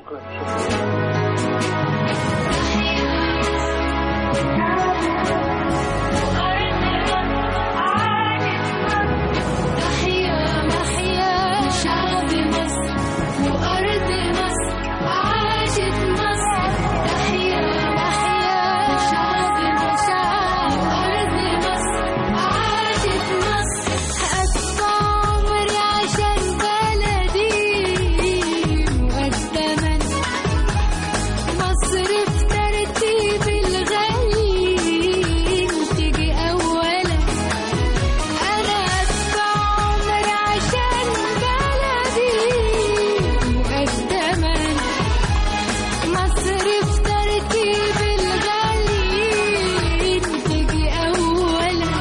تحيا محيا شعب مصر وأرض مصر عاشت مصر تحيا محيا شعب مصر وأرض مصر عاشت مصر أدفع عمري عشان بلدي مقدما مصر في ترتيب الغالي تيجي أولا أنا أدفع عمري عشان بلدي مقدما مصر في ترتيب الغالي تيجي أولا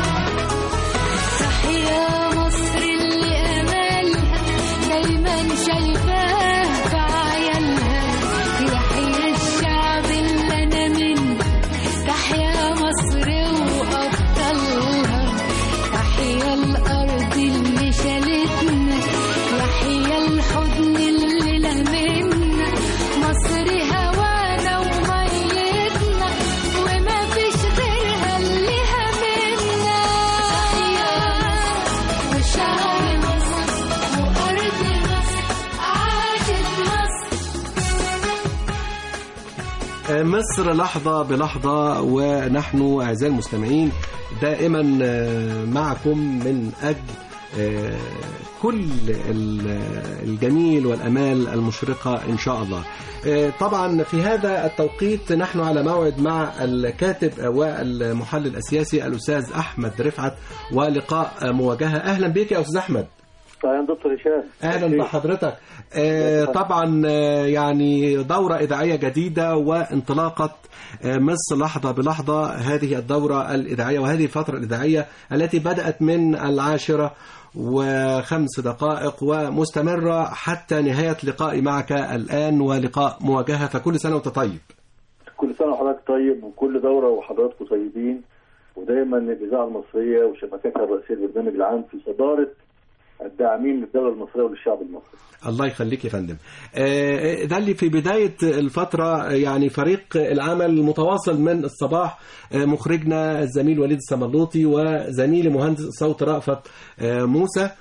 تحيا مصر اللي أملها دايما شايفاه في عيالها يحيا الشعب اللي أنا منه تحيا مصر وأبطالها تحيا الأرض اللي شالتنا يحيا الحضن اللي لمنا مصر هوانا وميتنا وما فيش غيرها اللي همنا تحيا مصر وشعب مصر وأرض آه، مصر لحظة بلحظة ونحن أعزائي المستمعين دائما آه، معكم من أجل آه، كل ال- الجميل والأمال المشرقة إن شاء الله آه، طبعا في هذا التوقيت نحن على موعد مع الكاتب والمحلل السياسي الأستاذ أحمد رفعت ولقاء مواجهة أهلا بك يا أستاذ أحمد اهلا دكتور هشام اهلا بحضرتك آه، طبعا آه، يعني دوره اذاعيه جديده وانطلاقه آه، مصر لحظه بلحظه هذه الدوره الاذاعيه وهذه الفتره الاذاعيه التي بدات من العاشره وخمس دقائق ومستمره حتى نهايه لقائي معك الان ولقاء مواجهه فكل سنه وانت طيب كل سنه وحضرتك طيب وكل دوره وحضراتكم طيبين ودايما الاذاعه المصريه وشبكتها الرئيسيه البرنامج العام في صداره الداعمين للدوله المصريه وللشعب المصري. الله يخليك يا فندم آه، ده اللي في بداية الفترة يعني فريق العمل متواصل من الصباح آه، مخرجنا الزميل وليد السملوطي وزميلي مهندس صوت رأفت آه، موسى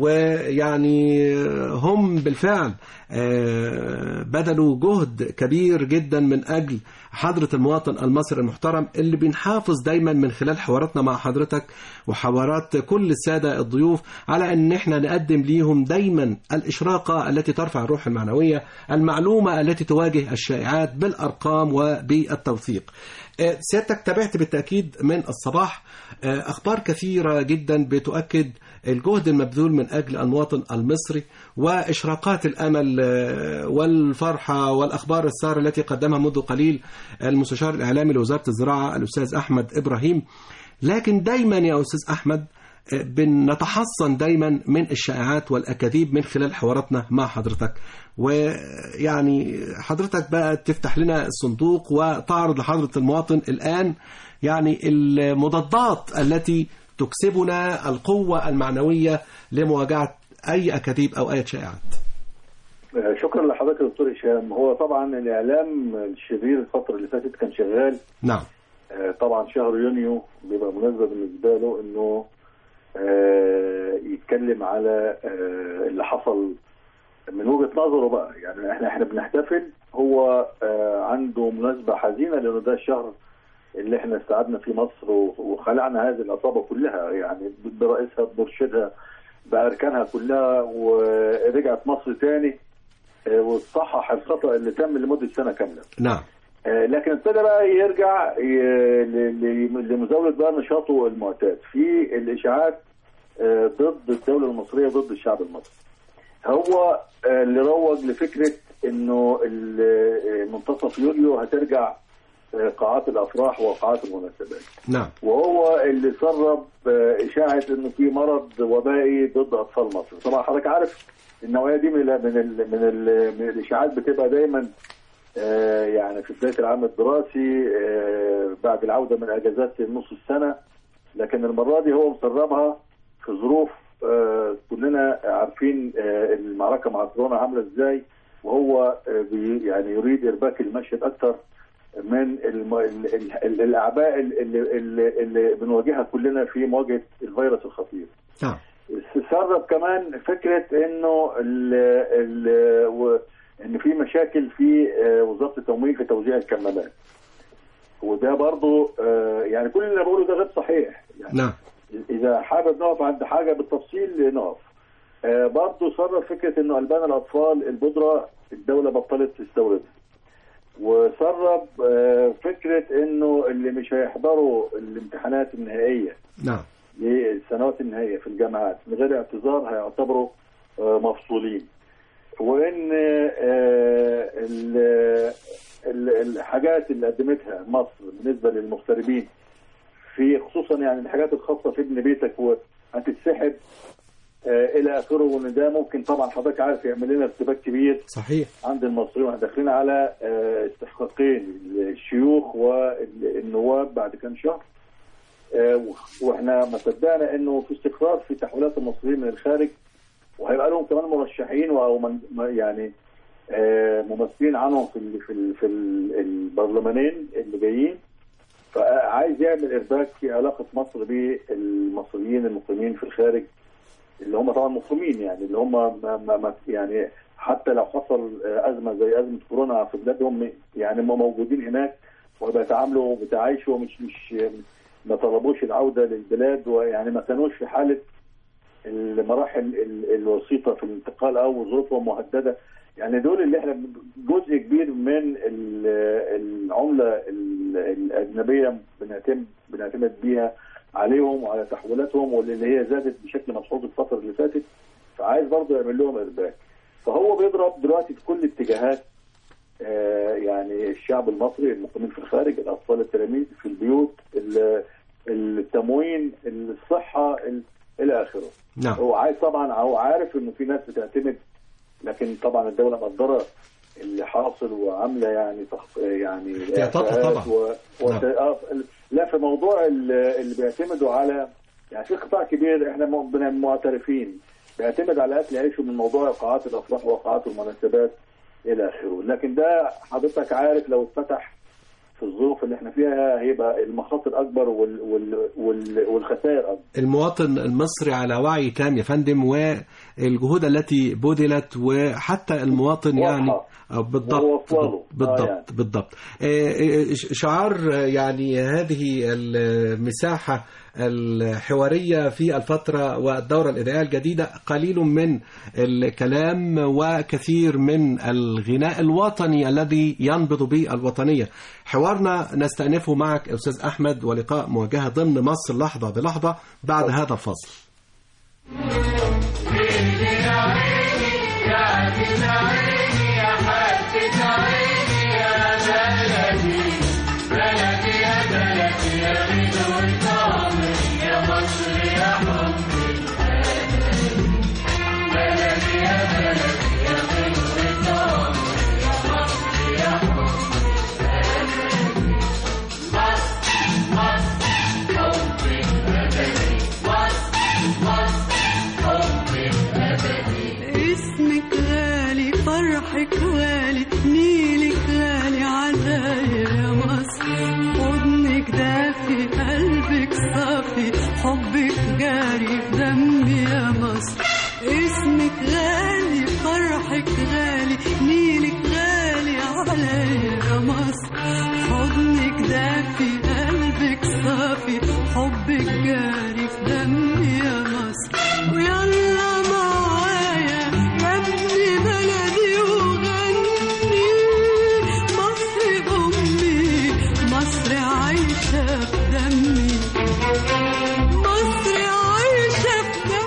ويعني هم بالفعل آه، بذلوا جهد كبير جدا من أجل حضرة المواطن المصري المحترم اللي بنحافظ دايما من خلال حواراتنا مع حضرتك وحوارات كل السادة الضيوف على أن احنا نقدم ليهم دايما الإشراقة التي ترفع الروح المعنوية المعلومة التي تواجه الشائعات بالأرقام وبالتوثيق آه، سيادتك تابعت بالتأكيد من الصباح آه، أخبار كثيرة جدا بتؤكد الجهد المبذول من أجل المواطن المصري وإشراقات الأمل آه، والفرحة والأخبار السارة التي قدمها منذ قليل المستشار الإعلامي لوزارة الزراعة الأستاذ أحمد إبراهيم لكن دايما يا أستاذ أحمد آه، بنتحصن دايما من الشائعات والأكاذيب من خلال حواراتنا مع حضرتك ويعني حضرتك بقى تفتح لنا الصندوق وتعرض لحضرة المواطن الآن يعني المضادات التي تكسبنا القوة المعنوية لمواجهة أي أكاذيب أو أي شائعات آه، شكرا لحضرتك يا دكتور هشام هو طبعا الاعلام الشرير الفتره اللي فاتت كان شغال نعم آه، طبعا شهر يونيو بيبقى مناسبه بالنسبه له انه آه، يتكلم على آه، اللي حصل من وجهه نظره بقى يعني احنا احنا بنحتفل هو آه، عنده مناسبه حزينه لانه ده الشهر اللي احنا استعدنا فيه مصر و- وخلعنا هذه العصابه كلها يعني برئيسها بمرشدها باركانها كلها ورجعت مصر تاني آه، وتصحح الخطا اللي تم لمده سنه كامله. نعم آه، لكن ابتدى بقى يرجع ي- ل- ل- لمزاوله بقى نشاطه المعتاد في الاشاعات آه، ضد الدوله المصريه ضد الشعب المصري. هو آه، اللي روج لفكره انه ال- آه، منتصف يوليو هترجع آه، قاعات الافراح وقاعات المناسبات. نعم وهو اللي سرب آه، اشاعه انه في مرض وبائي ضد اطفال مصر طبعا حضرتك عارف النوعيه دي من ال من ال من, ال من الاشاعات بتبقى دايما آه، يعني في بدايه العام الدراسي آه، بعد العوده من اجازات نص السنه لكن المره دي هو مسربها في ظروف آه، كلنا عارفين آه، المعركه مع كورونا عامله ازاي وهو آه، بي- يعني يريد ارباك المشهد اكثر من الم... ال... ال... ال... الاعباء اللي... اللي... اللي بنواجهها كلنا في مواجهه الفيروس الخطير. نعم تسرب كمان فكره انه ال... ال... و... ان في مشاكل في آه، وزاره التموين في توزيع الكمامات. وده برضو آه، يعني كل اللي بقوله ده غير صحيح يعني نعم اذا حابب نقف عند حاجه بالتفصيل نقف. آه، برضو سرب فكره انه البان الاطفال البودره الدوله بطلت تستوردها. وسرب آه، فكره انه اللي مش هيحضروا الامتحانات النهائيه نعم للسنوات النهائيه في الجامعات من غير اعتذار هيعتبروا آه، مفصولين وان آه، ال- ال- الحاجات اللي قدمتها مصر بالنسبه للمغتربين في خصوصا يعني الحاجات الخاصه في ابن بيتك وهتتسحب آه، الى اخره وان ده ممكن طبعا حضرتك عارف يعمل لنا ارتباك كبير صحيح عند المصريين واحنا داخلين على آه، استحقاقين الشيوخ والنواب بعد كام شهر آه، واحنا ما صدقنا انه في استقرار في تحويلات المصريين من الخارج وهيبقى لهم كمان مرشحين او من يعني آه، ممثلين عنهم في ال في ال في ال- البرلمانين اللي جايين فعايز يعمل ارباك في علاقه مصر بالمصريين المقيمين في الخارج اللي هم طبعا مفهومين يعني اللي هم ما ما ما يعني حتى لو حصل آه، ازمه زي ازمه كورونا في بلادهم يعني هم موجودين هناك وبيتعاملوا وبيتعايشوا مش مش ما طلبوش العوده للبلاد ويعني ما كانوش في حاله المراحل ال- الوسيطه في الانتقال او ظروفهم مهدده يعني دول اللي احنا جزء كبير من ال- العمله ال- الاجنبيه بنعتمد بنعتمد بيها عليهم وعلى تحويلاتهم واللي هي زادت بشكل ملحوظ الفتره اللي فاتت فعايز برضه يعمل لهم ارباك فهو بيضرب دلوقتي في كل اتجاهات آه، يعني الشعب المصري المقيمين في الخارج الاطفال التلاميذ في البيوت ال- التموين الصحه ال- الى اخره نعم. هو عايز طبعا هو عارف انه في ناس بتعتمد لكن طبعا الدوله مقدره اللي حاصل وعامله يعني تخ... يعني احتياطاتها إعفاءات طبعا. و... و... نعم. آه، لا في موضوع ال- اللي بيعتمدوا على يعني في قطاع كبير احنا م- بن- معترفين بيعتمد على اكل عيشه من موضوع قاعات الافراح وقاعات المناسبات الى اخره لكن ده حضرتك عارف لو اتفتح في الظروف اللي احنا فيها هيبقى المخاطر اكبر وال... وال... وال... والخسائر اكبر المواطن المصري على وعي تام يا فندم والجهود التي بذلت وحتى المواطن يعني آه، بالضبط ووصله. بالضبط آه، يعني. بالضبط آه، آه، ش- شعار آه، يعني هذه المساحة الحوارية في الفترة والدورة الإذاعية الجديدة قليل من الكلام وكثير من الغناء الوطني الذي ينبض به الوطنية حوارنا نستأنفه معك أستاذ أحمد ولقاء مواجهة ضمن مصر لحظة بلحظة بعد هذا الفصل اسمك غالي فرحك غالي نيلك غالي عزايا يا مصر حضنك دافي قلبك صافي حبك جاري في دمي يا مصر اسمك غالي فرحك غالي نيلك غالي عليا يا مصر حضنك دافي قلبك صافي حبك جاري في دمي يا مصر ويلا معايا يا ابن بلدي وغني مصر أمي مصر عايشة في دمي مصر عايشة في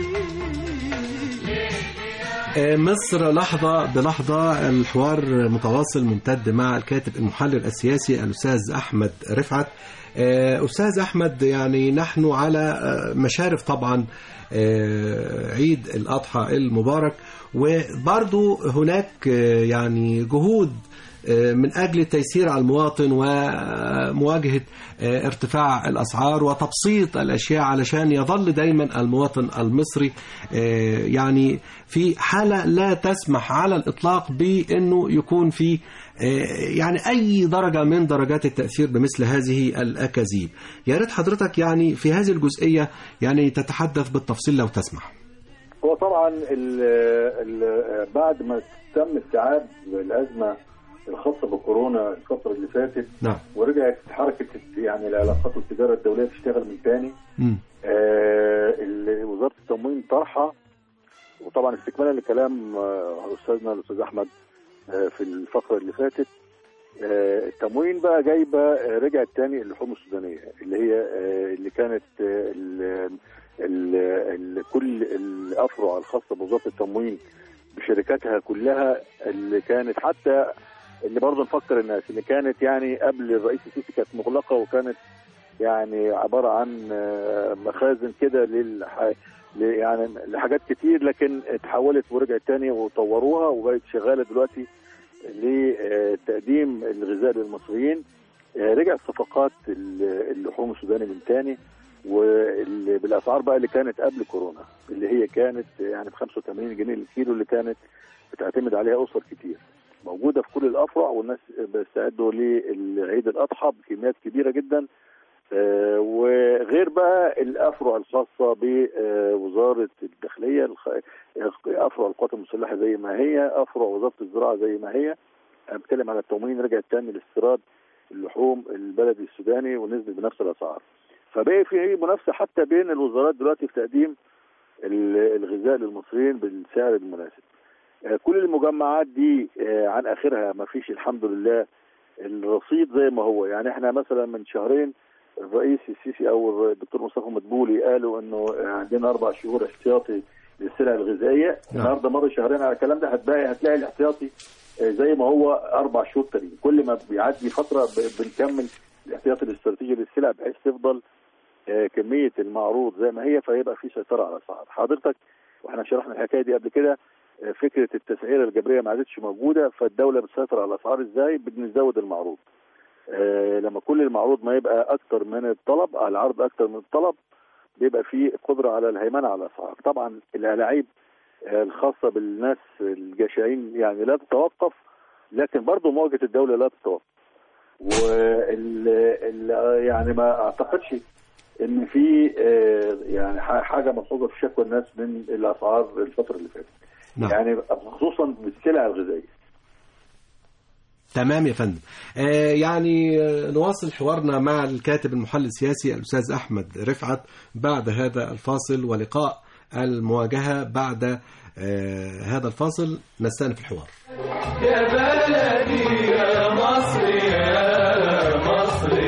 آه، مصر لحظة بلحظة الحوار متواصل ممتد مع الكاتب المحلل السياسي الأستاذ أحمد رفعت آه، أستاذ أحمد يعني نحن على آه، مشارف طبعا آه، عيد الأضحى المبارك وبرضو هناك آه، يعني جهود آه، من أجل التيسير على المواطن ومواجهة آه، ارتفاع الأسعار وتبسيط الأشياء علشان يظل دايما المواطن المصري آه، يعني في حالة لا تسمح على الإطلاق بأنه يكون في آه، يعني أي درجة من درجات التأثير بمثل هذه الأكاذيب يا ريت حضرتك يعني في هذه الجزئية يعني تتحدث بالتفصيل لو تسمح هو طبعا ال ال بعد ما تم استيعاب الازمه الخاصه بكورونا الفتره اللي فاتت نعم ورجعت حركه يعني العلاقات والتجاره الدوليه تشتغل من تاني مم. آه ال- وزاره التموين طرحه وطبعا استكمالا لكلام آه، استاذنا الاستاذ احمد آه، في الفقره اللي فاتت آه، التموين بقى جايبه آه، رجعت تاني اللحوم السودانيه اللي هي آه، اللي كانت آه، ال- ال- ال- كل الافرع الخاصه بوزاره التموين بشركاتها كلها اللي كانت حتى اللي برضه نفكر الناس اللي كانت يعني قبل الرئيس السيسي كانت مغلقه وكانت يعني عباره عن آه، مخازن كده للح... ل- يعني لحاجات كتير لكن اتحولت ورجعت تاني وطوروها وبقت شغاله دلوقتي لتقديم الغذاء للمصريين آه، رجعت صفقات ال- اللحوم السوداني من تاني وبالاسعار بقى اللي كانت قبل كورونا اللي هي كانت يعني ب 85 جنيه الكيلو اللي كانت بتعتمد عليها اسر كتير موجوده في كل الافرع والناس بيستعدوا لعيد الاضحى بكميات كبيره جدا آه، وغير بقى الافرع الخاصه بوزاره الداخليه الخ- افرع القوات المسلحه زي ما هي افرع وزاره الزراعه زي ما هي انا بتكلم على التموين رجعت تاني لاستيراد اللحوم البلدي السوداني ونزلت بنفس الاسعار فبقي في منافسه حتى بين الوزارات دلوقتي في تقديم ال- الغذاء للمصريين بالسعر المناسب آه، كل المجمعات دي آه، عن اخرها ما فيش الحمد لله الرصيد زي ما هو يعني احنا مثلا من شهرين الرئيس السيسي او الدكتور مصطفى مدبولي قالوا انه عندنا اربع شهور احتياطي للسلع الغذائيه النهارده مر شهرين على الكلام ده هتلاقي هتلاقي الاحتياطي آه، زي ما هو اربع شهور تانيين كل ما بيعدي فتره ب- بنكمل الاحتياطي الاستراتيجي للسلع بحيث تفضل آه، كميه المعروض زي ما هي فيبقى في سيطره على الاسعار حضرتك واحنا شرحنا الحكايه دي قبل كده آه، فكره التسعيره الجبريه ما عادتش موجوده فالدوله بتسيطر على الاسعار ازاي بنزود المعروض آه، لما كل المعروض ما يبقى اكتر من الطلب على العرض اكتر من الطلب بيبقى في قدره على الهيمنه على الاسعار طبعا الالاعيب آه، الخاصه بالناس الجشعين يعني لا تتوقف لكن برضه مواجهه الدوله لا تتوقف وال ال- يعني ما اعتقدش ان في آه، يعني ح- حاجه ملحوظه في شكوى الناس من الاسعار الفتره اللي فاتت نعم. يعني خصوصا بالسلع الغذائيه تمام يا فندم آه يعني آه، نواصل حوارنا مع الكاتب المحلل السياسي الأستاذ أحمد رفعت بعد هذا الفاصل ولقاء المواجهة بعد آه هذا الفاصل نستأنف الحوار يا بلدي يا مصر يا مصر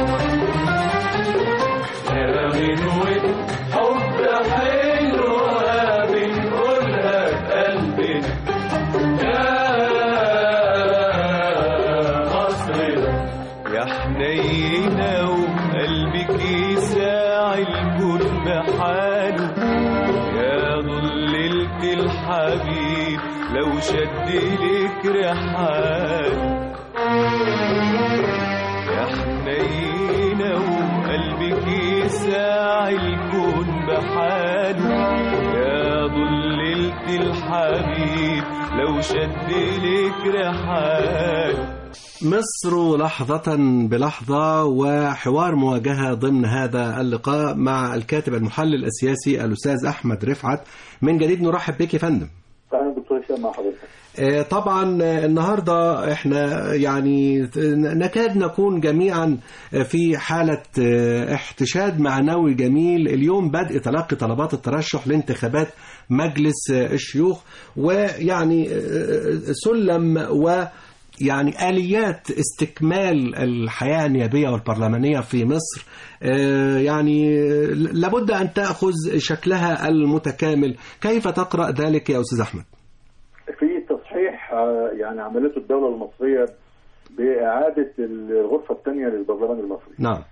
يا غنوة حب حلوة بنقولها بقلبنا يا مصر يا حنينة وقلبك يساع الكل بحاله يا ضللت الحبيب لو شد لك رحال يا حنينة وقلبك يساع الكون بحاله يا ضللت الحبيب لو شد لك رحال مصر لحظة بلحظة وحوار مواجهة ضمن هذا اللقاء مع الكاتب المحلل السياسي الأستاذ أحمد رفعت من جديد نرحب بك يا فندم اهلا دكتور هشام مع حضرتك آه، طبعا آه، النهارده احنا يعني نكاد نكون جميعا في حاله آه، احتشاد معنوي جميل اليوم بدء تلقي طلبات الترشح لانتخابات مجلس آه، الشيوخ ويعني آه، سلم و يعني آليات استكمال الحياة النيابية والبرلمانية في مصر آه، يعني آه، لابد أن تأخذ شكلها المتكامل كيف تقرأ ذلك يا أستاذ أحمد؟ في تصحيح آه، يعني عملته الدوله المصريه باعاده الغرفه الثانيه للبرلمان المصري نعم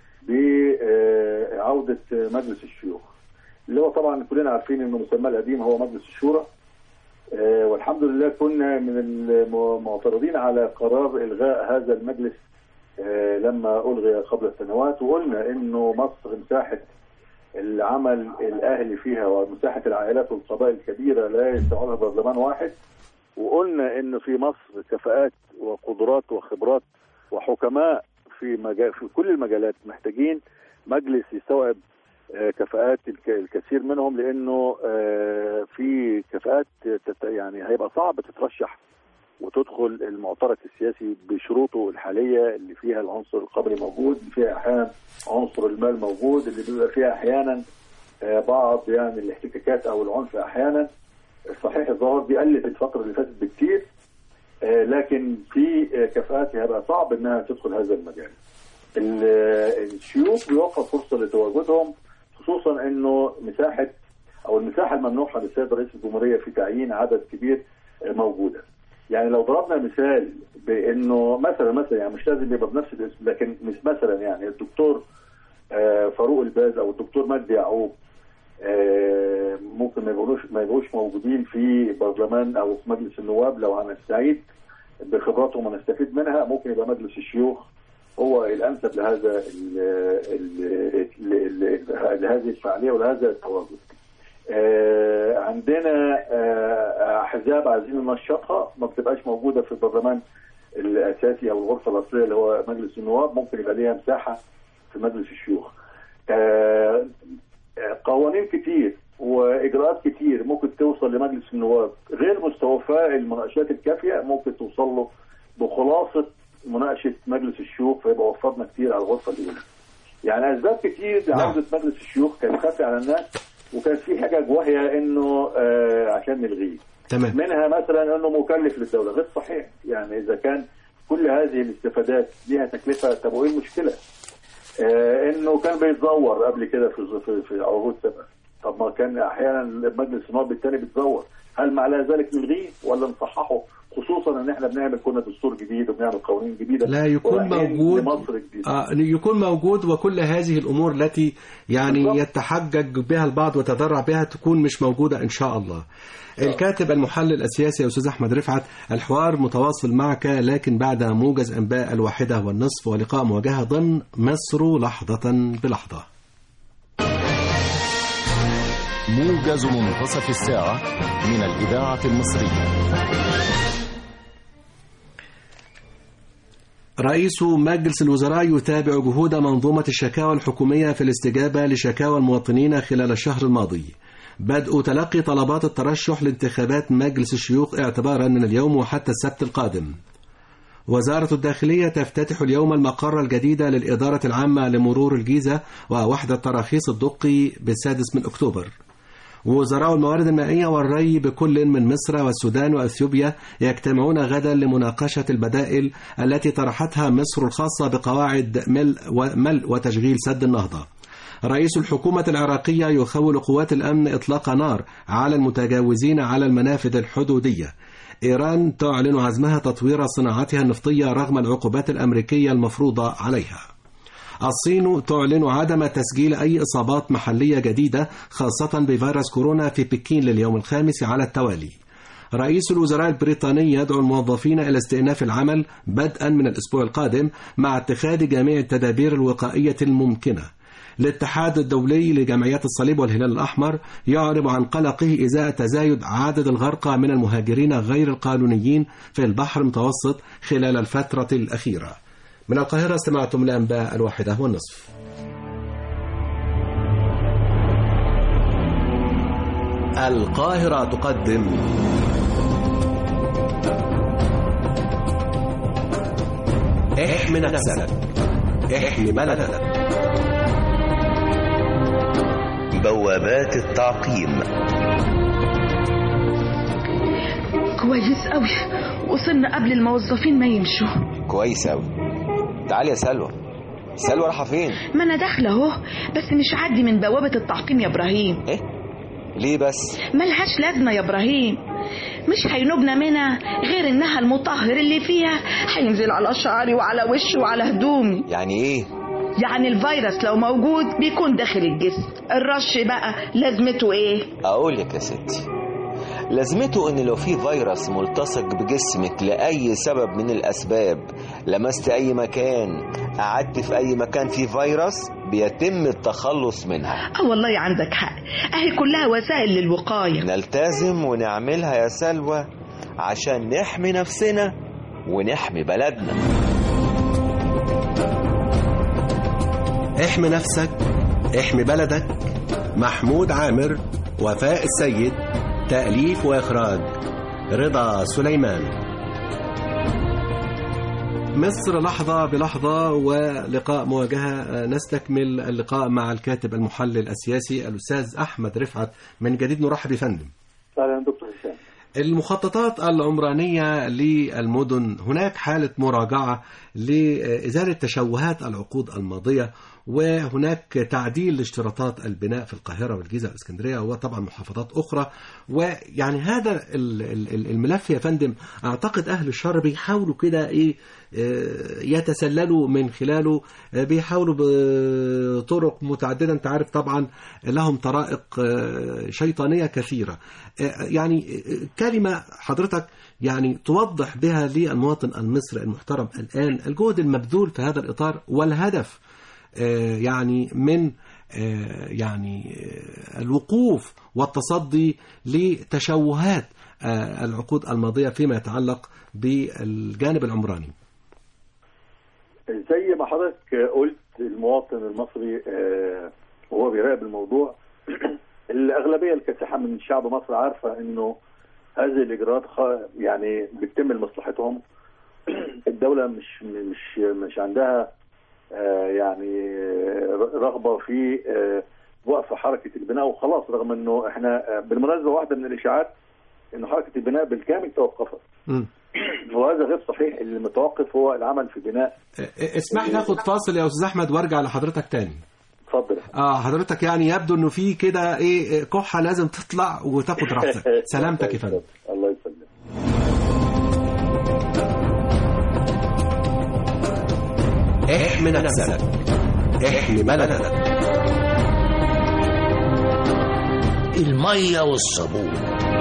بعودة مجلس الشيوخ اللي هو طبعا كلنا عارفين انه مسماه القديم هو مجلس الشورى آه، والحمد لله كنا من المعترضين على قرار الغاء هذا المجلس آه، لما الغي قبل سنوات وقلنا انه مصر مساحه العمل الاهلي فيها ومساحه العائلات والقبائل الكبيره لا يستوعبها برلمان واحد وقلنا ان في مصر كفاءات وقدرات وخبرات وحكماء في مجال في كل المجالات محتاجين مجلس يستوعب آه، كفاءات الك- الكثير منهم لانه آه، في كفاءات تت- يعني هيبقى صعب تترشح وتدخل المعترك السياسي بشروطه الحاليه اللي فيها العنصر القبلي موجود اللي فيها احيانا عنصر المال موجود اللي بيبقى فيها احيانا آه، بعض يعني الاحتكاكات او العنف احيانا صحيح الظواهر دي قلت الفتره اللي فاتت بكتير آه، لكن في آه، كفاءات هيبقى صعب انها تدخل هذا المجال. ال- آه، الشيوخ بيوفر فرصه لتواجدهم خصوصا انه مساحه او المساحه الممنوحه للسيد رئيس الجمهوريه في تعيين عدد كبير آه، موجوده. يعني لو ضربنا مثال بانه مثلا مثلا يعني مش لازم يبقى بنفس الاسم لكن مش مثلا يعني الدكتور آه، فاروق الباز او الدكتور مجدي يعقوب آه، ممكن ما يبقوش ما يبقوش موجودين في برلمان او في مجلس النواب لو هنستعيد بخبراتهم ونستفيد منها ممكن يبقى مجلس الشيوخ هو الانسب لهذا ال ال ال ال لهذه الفعاليه ولهذا التواجد. آه، عندنا آه، احزاب عايزين ننشطها ما بتبقاش موجوده في البرلمان الاساسي او الغرفه الاصليه اللي هو مجلس النواب ممكن يبقى ليها مساحه في مجلس الشيوخ آه، آه، قوانين كتير واجراءات كتير ممكن توصل لمجلس النواب غير مستوفاه المناقشات الكافيه ممكن توصل له بخلاصه مناقشه مجلس الشيوخ فيبقى وفرنا كتير على الغرفه الاولى. يعني اسباب كتير لعوده مجلس الشيوخ كانت خافيه على الناس وكان في حجج وهي انه آه عشان نلغيه. تمام منها مثلا انه مكلف للدوله غير صحيح يعني اذا كان كل هذه الاستفادات ليها تكلفه طب وايه المشكله؟ آه انه كان بيتزور قبل كده في في, في عهود سابقه طب ما كان احيانا مجلس النواب الثاني بيتزور هل معنى ذلك نلغيه ولا نصححه خصوصا ان احنا بنعمل كنا دستور جديد وبنعمل قوانين جديده لا يكون ورايحين موجود لمصر جديده آه يكون موجود وكل هذه الامور التي يعني يتحجج بها البعض ويتذرع بها تكون مش موجوده ان شاء الله. الكاتب المحلل السياسي يا استاذ احمد رفعت الحوار متواصل معك لكن بعد موجز انباء الواحده والنصف ولقاء مواجهه ضمن مصر لحظه بلحظه. موجز منتصف الساعة من الإذاعة المصرية رئيس مجلس الوزراء يتابع جهود منظومة الشكاوى الحكومية في الاستجابة لشكاوى المواطنين خلال الشهر الماضي بدء تلقي طلبات الترشح لانتخابات مجلس الشيوخ اعتبارا من اليوم وحتى السبت القادم وزارة الداخلية تفتتح اليوم المقر الجديد للإدارة العامة لمرور الجيزة ووحدة تراخيص الدقي بالسادس من أكتوبر وزراء الموارد المائية والري بكل من مصر والسودان وأثيوبيا يجتمعون غدا لمناقشة البدائل التي طرحتها مصر الخاصة بقواعد ملء وملء وتشغيل سد النهضة رئيس الحكومة العراقية يخول قوات الأمن إطلاق نار على المتجاوزين على المنافذ الحدودية إيران تعلن عزمها تطوير صناعتها النفطية رغم العقوبات الأمريكية المفروضة عليها الصين تعلن عدم تسجيل أي إصابات محلية جديدة خاصة بفيروس كورونا في بكين لليوم الخامس على التوالي رئيس الوزراء البريطاني يدعو الموظفين إلى استئناف العمل بدءا من الأسبوع القادم مع اتخاذ جميع التدابير الوقائية الممكنة الاتحاد الدولي لجمعيات الصليب والهلال الأحمر يعرب عن قلقه إزاء تزايد عدد الغرقى من المهاجرين غير القانونيين في البحر المتوسط خلال الفترة الأخيرة من القاهرة استمعتم لأنباء الواحدة والنصف القاهرة تقدم احمي نفسك احمي بلدك بوابات التعقيم كويس قوي وصلنا قبل الموظفين ما يمشوا كويس أوي تعالي يا سلوى سلوى رايحة فين؟ ما انا داخله اهو بس مش عدي من بوابه التعقيم يا ابراهيم ايه؟ ليه بس؟ ملهاش لازمه يا ابراهيم مش هينوبنا منها غير انها المطهر اللي فيها هينزل على شعري وعلى وشي وعلى هدومي يعني ايه؟ يعني الفيروس لو موجود بيكون داخل الجسم الرش بقى لازمته ايه اقول لك يا ستي لازمته ان لو في فيروس ملتصق بجسمك لاي سبب من الاسباب لمست اي مكان قعدت في اي مكان فيه فيروس بيتم التخلص منها اه والله عندك حق اهي كلها وسائل للوقايه نلتزم ونعملها يا سلوى عشان نحمي نفسنا ونحمي بلدنا احمي نفسك احمي بلدك محمود عامر وفاء السيد تأليف وإخراج رضا سليمان مصر لحظة بلحظة ولقاء مواجهة نستكمل اللقاء مع الكاتب المحلل السياسي الأستاذ أحمد رفعت من جديد نرحب بفندم اهلا دكتور هشام المخططات العمرانية للمدن هناك حالة مراجعة لإزالة تشوهات العقود الماضية وهناك تعديل لاشتراطات البناء في القاهرة والجيزة والإسكندرية وطبعا محافظات أخرى ويعني هذا ال- ال- الملف يا فندم أعتقد أهل الشر بيحاولوا كده إيه آه، يتسللوا من خلاله آه، بيحاولوا بطرق متعددة أنت عارف طبعا لهم طرائق آه، شيطانية كثيرة آه، يعني آه، كلمة حضرتك يعني توضح بها للمواطن المصري المحترم الآن الجهد المبذول في هذا الإطار والهدف آه، يعني من آه، يعني آه، الوقوف والتصدي لتشوهات آه، العقود الماضية فيما يتعلق بالجانب العمراني زي ما حضرتك قلت المواطن المصري آه، وهو بيراقب الموضوع الاغلبيه الكاسحه من شعب مصر عارفه انه هذه الاجراءات خ- يعني بتتم لمصلحتهم الدوله مش مش مش عندها آه، يعني آه، رغبه في آه، وقف حركه البناء وخلاص رغم انه احنا آه، بالمناسبه واحده من الاشاعات انه حركه البناء بالكامل توقفت مم. وهذا غير صحيح اللي متوقف هو العمل في بناء اسمح لي اخد فاصل يا استاذ احمد وارجع لحضرتك تاني اتفضل اه حضرتك يعني يبدو انه في كده ايه كحه لازم تطلع وتاخد راحتك سلامتك يا فندم الله يسلمك احمي نفسك احمي بلدك المية والصابون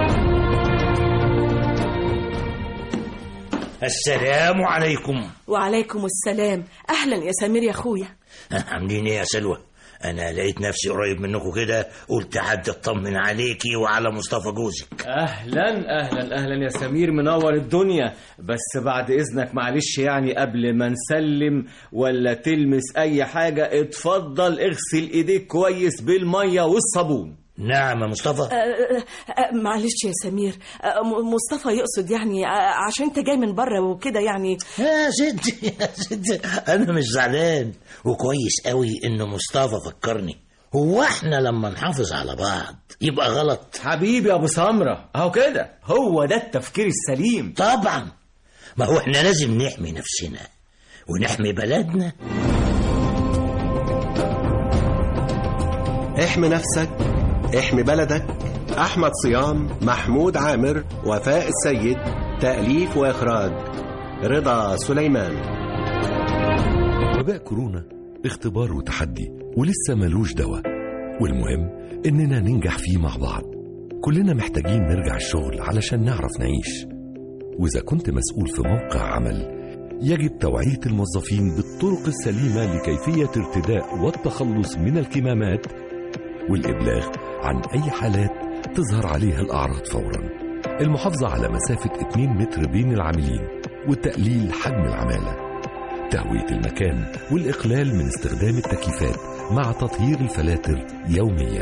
السلام عليكم وعليكم السلام اهلا يا سمير يا اخويا عاملين ايه يا سلوى انا لقيت نفسي قريب منكم كده قلت حد اطمن عليكي وعلى مصطفى جوزك اهلا اهلا اهلا يا سمير منور الدنيا بس بعد اذنك معلش يعني قبل ما نسلم ولا تلمس اي حاجه اتفضل اغسل ايديك كويس بالميه والصابون نعم يا مصطفى أه أه معلش يا سمير أه م- مصطفى يقصد يعني أه عشان انت جاي من بره وكده يعني يا ستي يا ستي انا مش زعلان وكويس قوي ان مصطفى فكرني هو احنا لما نحافظ على بعض يبقى غلط حبيبي يا ابو سمره اهو كده هو ده التفكير السليم طبعا ما هو احنا لازم نحمي نفسنا ونحمي بلدنا احمي نفسك احمي بلدك احمد صيام محمود عامر وفاء السيد تاليف واخراج رضا سليمان وباء كورونا اختبار وتحدي ولسه ملوش دواء والمهم اننا ننجح فيه مع بعض كلنا محتاجين نرجع الشغل علشان نعرف نعيش واذا كنت مسؤول في موقع عمل يجب توعية الموظفين بالطرق السليمة لكيفية ارتداء والتخلص من الكمامات والإبلاغ عن أي حالات تظهر عليها الأعراض فورا المحافظة على مسافة 2 متر بين العاملين وتقليل حجم العمالة تهوية المكان والإقلال من استخدام التكييفات مع تطهير الفلاتر يوميا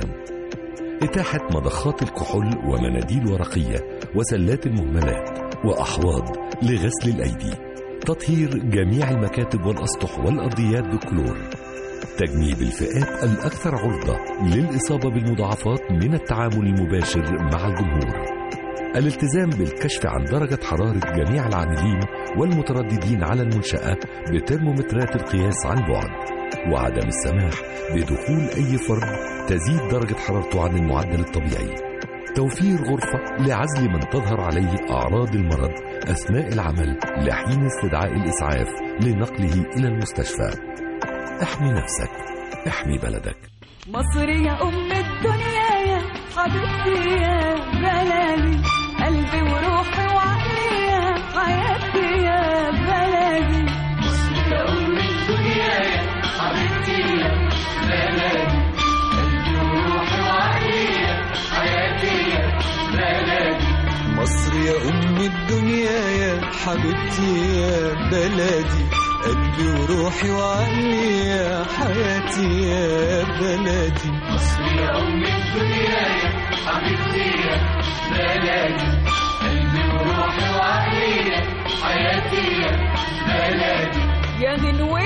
إتاحة مضخات الكحول ومناديل ورقية وسلات المهملات وأحواض لغسل الأيدي تطهير جميع المكاتب والأسطح والأرضيات بالكلور تجنيب الفئات الأكثر عرضة للإصابة بالمضاعفات من التعامل المباشر مع الجمهور الالتزام بالكشف عن درجة حرارة جميع العاملين والمترددين على المنشأة بترمومترات القياس عن بعد وعدم السماح بدخول أي فرد تزيد درجة حرارته عن المعدل الطبيعي توفير غرفة لعزل من تظهر عليه أعراض المرض أثناء العمل لحين استدعاء الإسعاف لنقله إلى المستشفى احمي نفسك احمي بلدك مصر يا أم الدنيا يا حبيبتي يا بلدي قلبي وروحي وعقلي يا حياتي يا بلدي مصر يا أم الدنيا يا حبيبتي يا بلدي قلبي وروحي وعقلي يا حياتي يا بلدي مصر يا أم الدنيا يا حبيبتي يا بلدي قلبي وروحي وعقلي يا حياتي يا بلدي مصر يا أم الدنيا يا حبيبتي يا بلدي قلبي وروحي وعقلي يا حياتي يا بلدي يا غنوة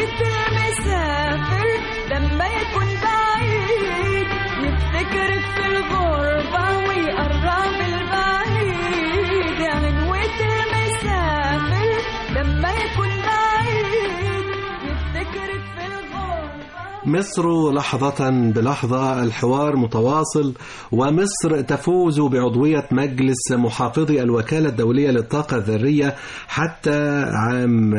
المسافر لما يكون بعيد يفتكرك في الغربة ويقرب البعيد يا غنوة المسافر لما يكون بعيد يفتكرك في الغربة مصر لحظة بلحظة الحوار متواصل ومصر تفوز بعضوية مجلس محافظي الوكالة الدولية للطاقة الذرية حتى عام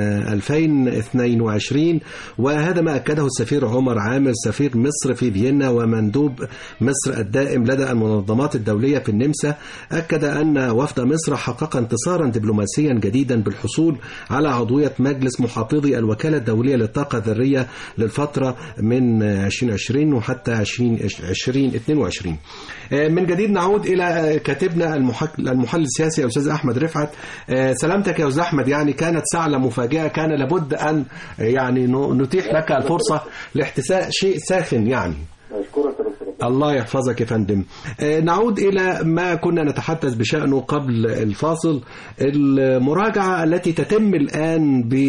2022 وهذا ما أكده السفير عمر عامر سفير مصر في فيينا ومندوب مصر الدائم لدى المنظمات الدولية في النمسا أكد أن وفد مصر حقق انتصارا دبلوماسيا جديدا بالحصول على عضوية مجلس محافظي الوكالة الدولية للطاقة الذرية للفترة من 2020 وحتى 2022 من جديد نعود إلى كاتبنا المحك- المحلل السياسي الأستاذ أحمد رفعت سلامتك يا أستاذ أحمد يعني كانت سعلة مفاجئة كان لابد أن يعني نتيح لك الفرصة لاحتساء شيء ساخن يعني أشكرك يا دكتور الله يحفظك يا فندم آه، نعود إلى ما كنا نتحدث بشأنه قبل الفاصل المراجعة التي تتم الآن ب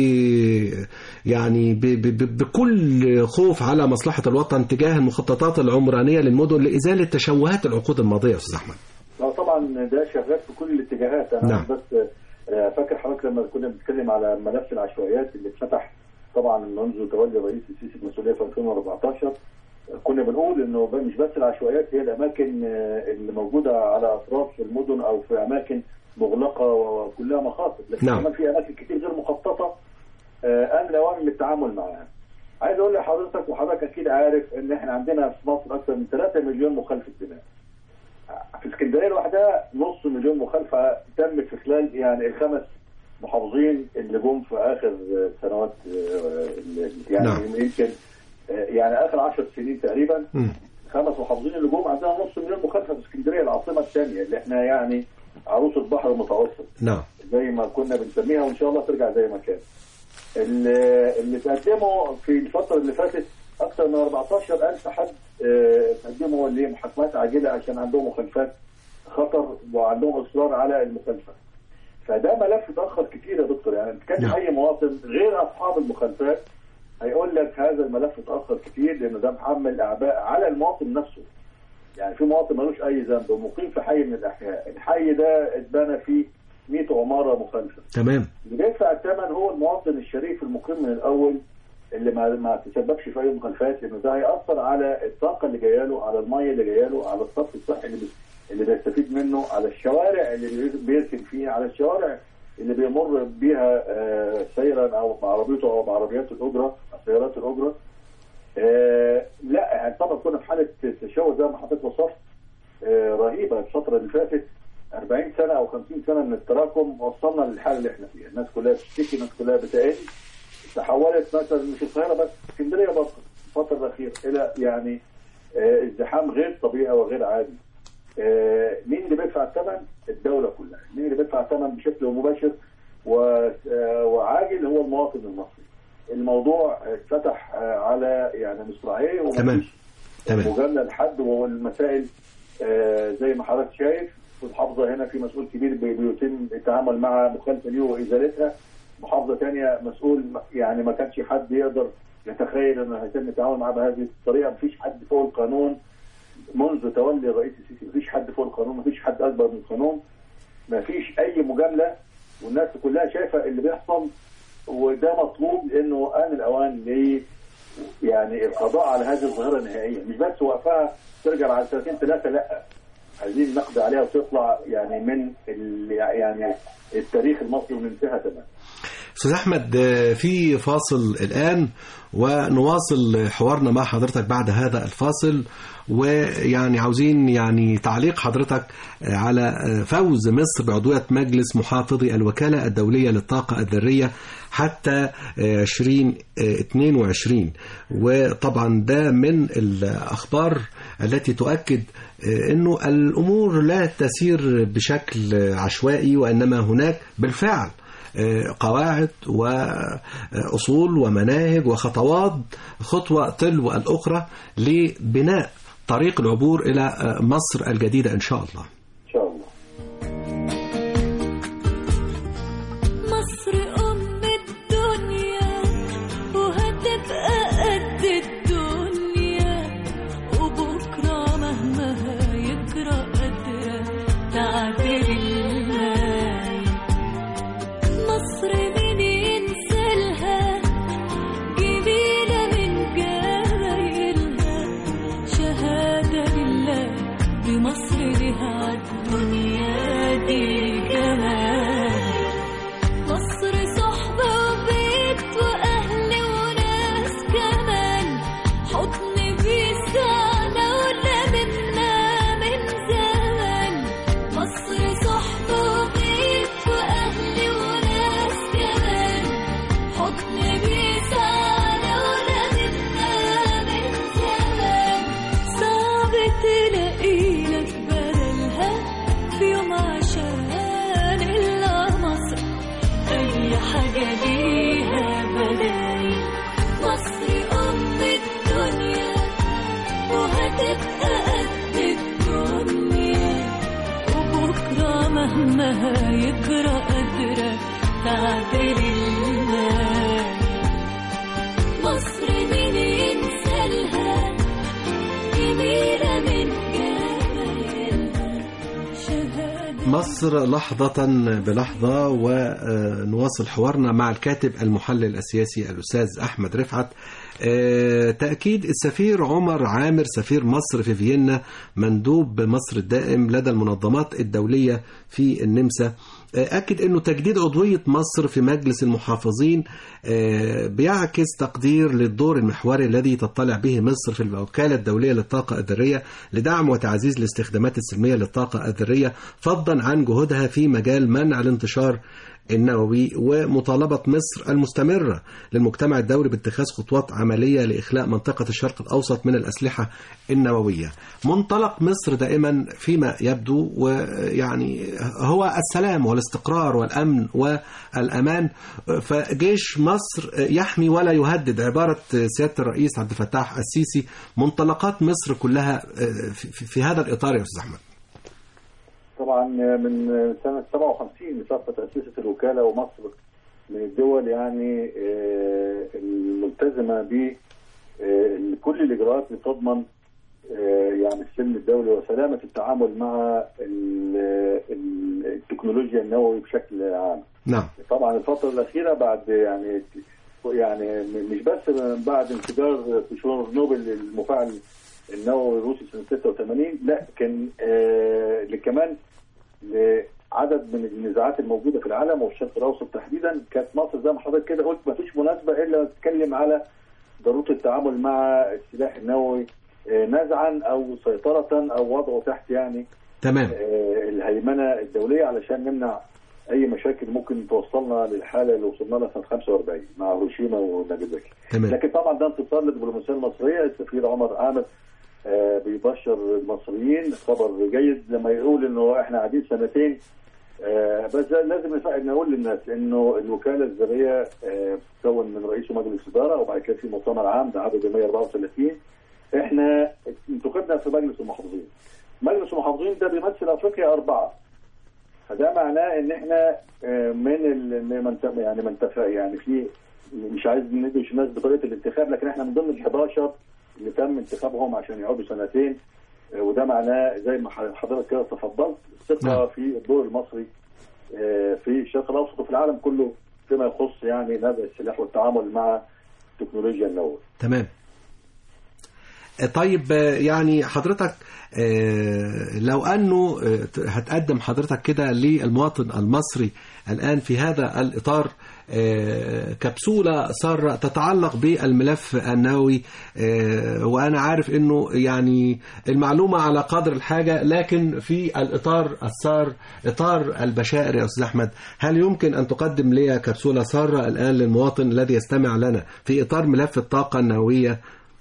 يعني ب ب ب بكل خوف على مصلحة الوطن تجاه المخططات العمرانية للمدن لإزالة تشوهات العقود الماضية يا أستاذ أحمد لا طبعا ده شغال في كل الاتجاهات انا نعم. بس آه، فاكر حضرتك لما كنا بنتكلم على ملف العشوائيات اللي اتفتح طبعا منذ تولي الرئيس السيسي المسؤوليه في 2014 كنا بنقول انه ب- مش بس العشوائيات هي الاماكن آه، اللي موجوده على اطراف المدن او في اماكن مغلقه وكلها مخاطر لكن نعم. كمان في اماكن كتير غير مخططه آه، ان الاوان للتعامل معها عايز اقول لحضرتك وحضرتك اكيد عارف ان احنا عندنا في مصر اكثر من 3 مليون مخالفه بناء في اسكندريه لوحدها نص مليون مخالفه تمت في خلال يعني الخمس محافظين اللي جم في اخر سنوات آه، اللي- يعني نعم. يمكن آه، يعني اخر 10 سنين تقريبا مم. خمس محافظين اللي جم عندنا نص مليون مخالفه في اسكندريه العاصمه الثانيه اللي احنا يعني عروس البحر المتوسط نعم زي ما كنا بنسميها وان شاء الله ترجع زي ما كان. اللي اللي تقدموا في الفتره اللي فاتت اكثر من 14000 حد آه، تقدموا لمحاكمات عاجله عشان عندهم مخالفات خطر وعندهم اصرار على المخالفه. فده ملف اتاخر كتير يا دكتور يعني كان نعم. اي مواطن غير اصحاب المخالفات هيقول لك هذا الملف اتاخر كتير لانه ده محمل اعباء على المواطن نفسه. يعني في مواطن ملوش اي ذنب ومقيم في حي من الاحياء، الحي ده اتبنى فيه 100 عماره مخالفه. تمام اللي بيدفع الثمن هو المواطن الشريف المقيم من الاول اللي ما ما تسببش في اي مخالفات لانه ده هياثر على الطاقه اللي جايه له على الميه اللي جايه له على الصرف الصحي اللي بي- اللي بيستفيد منه على الشوارع اللي بي- بيركن فيها على الشوارع اللي بيمر بيها آه، سيرا او بعربيته او بعربيات الاجره سيارات الاجره آه، لا يعني طبعا كنا في حاله تشوه زي ما حضرتك وصفت آه، رهيبه الفتره اللي فاتت 40 سنه او 50 سنه من التراكم وصلنا للحاله اللي احنا فيها، الناس كلها بتشتكي، الناس كلها بتقل تحولت مثلا مش القاهره بس اسكندريه برضه الفتره الاخيره الى يعني آه، ازدحام غير طبيعي وغير عادي. آه، مين اللي بيدفع الثمن؟ الدوله كلها، مين اللي بيدفع الثمن بشكل مباشر و- آه، وعاجل هو المواطن المصري. الموضوع اتفتح آه، على يعني مصراعيه ومفيش تمام تمام مجامله لحد والمسائل آه، زي ما حضرتك شايف في محافظه هنا في مسؤول كبير بي- بيتم التعامل مع مخالفه ليه وازالتها محافظه ثانيه مسؤول يعني ما كانش حد يقدر يتخيل انه هيتم التعامل معاه بهذه الطريقه مفيش حد فوق القانون منذ تولي الرئيس السيسي مفيش حد فوق القانون مفيش حد اكبر من القانون مفيش اي مجامله والناس كلها شايفه اللي بيحصل وده مطلوب لانه ان الاوان ل يعني القضاء على هذه الظاهره نهائيا مش بس وقفها ترجع بعد سنتين ثلاثه لا عايزين نقضي عليها وتطلع يعني من ال- يعني التاريخ المصري وننساها تماما استاذ احمد آه، في فاصل الان ونواصل حوارنا مع حضرتك بعد هذا الفاصل ويعني عاوزين يعني تعليق حضرتك آه، على آه، فوز مصر بعضوية مجلس محافظي الوكالة الدولية للطاقة الذرية حتى آه، 2022 وطبعا ده من الأخبار التي تؤكد آه، أنه الأمور لا تسير بشكل عشوائي وإنما هناك بالفعل قواعد وأصول ومناهج وخطوات خطوة تلو الأخرى لبناء طريق العبور إلى مصر الجديدة إن شاء الله ان شاء الله مصر أم الدنيا وهتبقى قد الدنيا وبكرة مهما هيجرى قادرة تعدل الماي مصر مين ينسالها جميلة من جمايلها شهادة لله بمصر لها الدنيا دي جمال مصر تعدل الله مصر مين ينسى لها جميلة من جمالها شهادة مصر لحظة بلحظة ونواصل حوارنا مع الكاتب المحلل السياسي الأستاذ أحمد رفعت آه، تأكيد السفير عمر عامر سفير مصر في فيينا مندوب مصر الدائم لدى المنظمات الدولية في النمسا آه، أكد أنه تجديد عضوية مصر في مجلس المحافظين آه، بيعكس تقدير للدور المحوري الذي تطلع به مصر في الوكالة الدولية للطاقة الذرية لدعم وتعزيز الاستخدامات السلمية للطاقة الذرية فضلا عن جهودها في مجال منع الانتشار النووي ومطالبة مصر المستمرة للمجتمع الدولي باتخاذ خطوات عملية لإخلاء منطقة الشرق الأوسط من الأسلحة النووية منطلق مصر دائما فيما يبدو ويعني هو السلام والاستقرار والأمن والأمان فجيش مصر يحمي ولا يهدد عبارة سيادة الرئيس عبد الفتاح السيسي منطلقات مصر كلها في, في, في هذا الإطار يا أستاذ أحمد طبعا من سنة 57 من ساعة تأسيس الوكالة ومصر من الدول يعني آه، الملتزمة ب آه، كل الإجراءات اللي تضمن آه، يعني السلم الدولي وسلامة التعامل مع ال- ال- التكنولوجيا النووي بشكل عام. نعم طبعا الفترة الأخيرة بعد يعني يعني مش بس من بعد انفجار في شورنوبل المفاعل النووي الروسي سنة 86 لا كان آه اللي كمان لعدد من النزاعات الموجودة في العالم والشرق الأوسط تحديدا كانت مصر زي ما حضرتك كده قلت ما فيش مناسبة إلا تتكلم على ضرورة التعامل مع السلاح النووي آه نزعا أو سيطرة أو وضعه تحت يعني تمام آه، الهيمنه الدوليه علشان نمنع اي مشاكل ممكن توصلنا للحاله اللي وصلنا لها سنه 45 مع هيروشيما وناجازاكي. تمام. لكن طبعا ده انتصار للدبلوماسيه المصريه السفير عمر عامر آه، بيبشر المصريين خبر جيد لما يقول انه احنا قاعدين سنتين آه، بس ده لازم نف- نقول للناس انه الوكاله الذريه آه، بتتكون من رئيس ومجلس اداره وبعد كده في مؤتمر عام ده عدد 134 احنا انتخبنا في مجلس المحافظين. مجلس المحافظين ده بيمثل افريقيا اربعه فده معناه ان احنا آه، من ال... من منت- يعني منتفع يعني في مش عايز ندش الناس بطريقه الانتخاب لكن احنا من ضمن ال 11 اللي تم انتخابهم عشان يقعدوا سنتين آه، وده معناه زي ما ح- حضرتك كده تفضلت الثقه في الدور المصري آه، في الشرق الاوسط وفي العالم كله فيما يخص يعني نزع السلاح والتعامل مع التكنولوجيا النوويه. تمام طيب آه، يعني حضرتك آه، لو انه آه، هتقدم حضرتك كده للمواطن المصري الان في هذا الاطار آه، كبسوله ساره تتعلق بالملف النووي آه، وانا عارف انه يعني المعلومه على قدر الحاجه لكن في الاطار السار اطار البشائر يا استاذ احمد هل يمكن ان تقدم لي كبسوله ساره الان للمواطن الذي يستمع لنا في اطار ملف الطاقه النوويه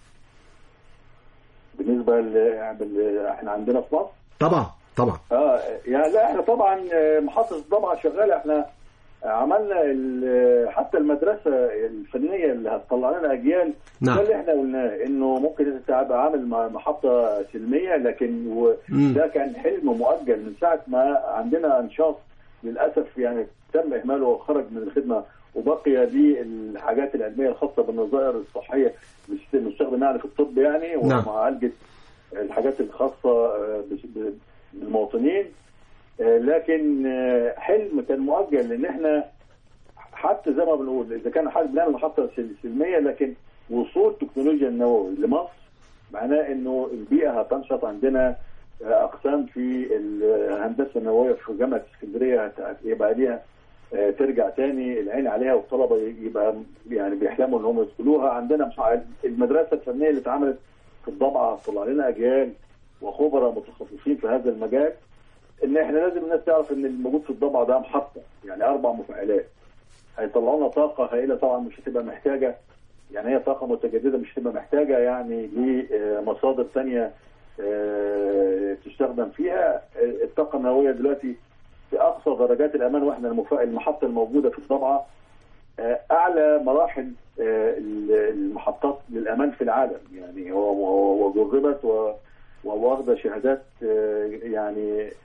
بالنسبه ل... بال- احنا عندنا في مصر طبعا طبعا اه يعني لا احنا طبعا آه، محطة الضبعة شغالة احنا عملنا ال- حتى المدرسة الفنية اللي هتطلع لنا أجيال نعم. ده اللي احنا قلناه انه ممكن انت تبقى عامل م- محطة سلمية لكن و- مم. ده كان حلم مؤجل من ساعة ما عندنا انشاط للأسف يعني تم إهماله وخرج من الخدمة وبقي دي الحاجات العلمية الخاصة بالنظائر الصحية المستخدمة يعني في الطب يعني نعم. ومعالجة الحاجات الخاصة آه، بس- ب- بالمواطنين آه، لكن آه، حلم كان مؤجل لان احنا حتى زي ما بنقول اذا كان حد بنعمل محطه سل- سلميه لكن وصول تكنولوجيا النووي لمصر معناه انه البيئه هتنشط عندنا آه، اقسام في الهندسه النوويه في جامعه اسكندريه هت- هت- يبقى ليها آه، ترجع تاني العين عليها والطلبه يبقى يعني بيحلموا ان هم يدخلوها عندنا مش عارف المدرسه الفنيه اللي اتعملت في الضبعه طلع لنا اجيال وخبراء متخصصين في هذا المجال ان احنا لازم الناس تعرف ان الموجود في الضبعه ده محطه يعني اربع مفاعلات هيطلعوا لنا طاقه هائله طبعا مش هتبقى محتاجه يعني هي طاقه متجدده مش هتبقى محتاجه يعني لمصادر ثانيه تستخدم فيها الطاقه النوويه دلوقتي في اقصى درجات الامان واحنا المفا- المحطه الموجوده في الضبعه آه، اعلى مراحل آه، المحطات للامان في العالم يعني هو- هو- وجربت و- وواخده شهادات آه، يعني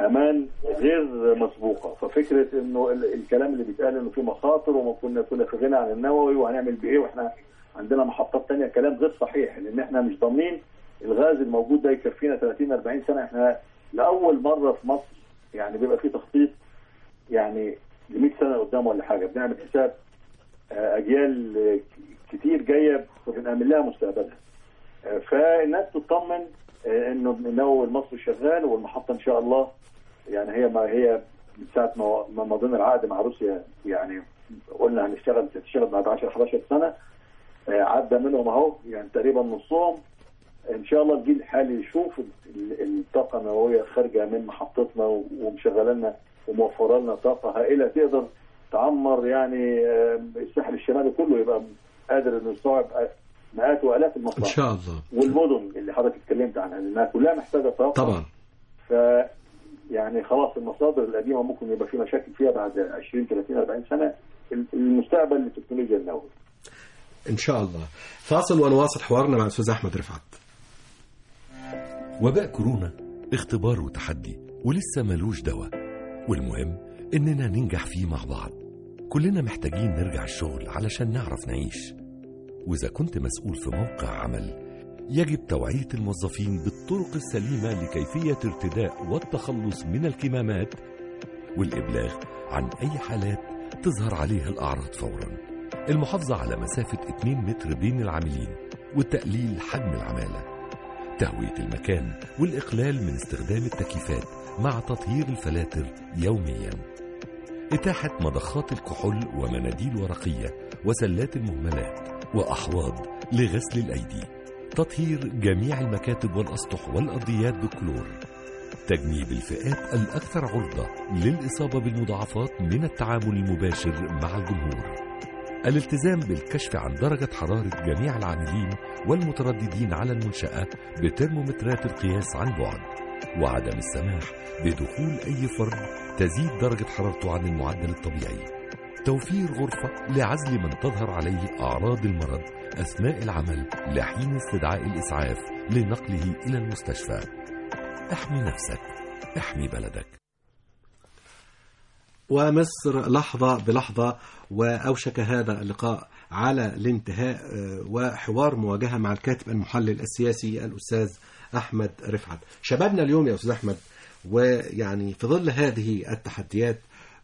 امان غير مسبوقه ففكره انه ال- الكلام اللي بيتقال انه في مخاطر وما كنا كنا في غنى عن النووي وهنعمل بايه واحنا عندنا محطات تانية كلام غير صحيح لان احنا مش ضامنين الغاز الموجود ده يكفينا 30 40 سنه احنا لاول مره في مصر يعني بيبقى في تخطيط يعني ل 100 سنه قدام ولا حاجه بنعمل حساب آه، اجيال آه، ك- كتير جايه بنعمل لها مستقبلها آه، فالناس تطمن آه، انه النووي المصري شغال والمحطه ان شاء الله يعني هي ما هي من ساعه ما ما مضينا العقد مع روسيا يعني قلنا هنشتغل تشتغل بعد 10 11 سنه آه، عدى منهم اهو يعني تقريبا نصهم ان شاء الله الجيل الحالي يشوف ال- ال- الطاقه النوويه خارجه من محطتنا و- ومشغله لنا وموفره لنا طاقه هائله تقدر تعمر يعني آه، الساحل الشمالي كله يبقى قادر انه يستوعب مئات والاف ان المصانع شاء الله والمدن اللي حضرتك اتكلمت عنها لانها كلها محتاجه طاقه طبعا ف يعني خلاص المصادر القديمه ممكن يبقى في مشاكل فيها بعد 20 30 40 سنه المستقبل للتكنولوجيا النوويه ان شاء الله فاصل ونواصل حوارنا مع الاستاذ احمد رفعت وباء كورونا اختبار وتحدي ولسه ملوش دواء والمهم إننا ننجح فيه مع بعض كلنا محتاجين نرجع الشغل علشان نعرف نعيش وإذا كنت مسؤول في موقع عمل يجب توعية الموظفين بالطرق السليمة لكيفية ارتداء والتخلص من الكمامات والإبلاغ عن أي حالات تظهر عليها الأعراض فورا المحافظة على مسافة 2 متر بين العاملين وتقليل حجم العمالة تهوية المكان والإقلال من استخدام التكييفات مع تطهير الفلاتر يوميا إتاحة مضخات الكحول ومناديل ورقية وسلات المهملات وأحواض لغسل الأيدي تطهير جميع المكاتب والأسطح والأرضيات بكلور تجنيب الفئات الأكثر عرضة للإصابة بالمضاعفات من التعامل المباشر مع الجمهور الالتزام بالكشف عن درجة حرارة جميع العاملين والمترددين على المنشأة بترمومترات القياس عن بعد وعدم السماح بدخول أي فرد تزيد درجة حرارته عن المعدل الطبيعي توفير غرفة لعزل من تظهر عليه أعراض المرض أثناء العمل لحين استدعاء الإسعاف لنقله إلى المستشفى احمي نفسك احمي بلدك ومصر لحظة بلحظة وأوشك هذا اللقاء على الانتهاء آه، وحوار مواجهة مع الكاتب المحلل السياسي الأستاذ أحمد رفعت شبابنا اليوم يا أستاذ أحمد ويعني في ظل هذه التحديات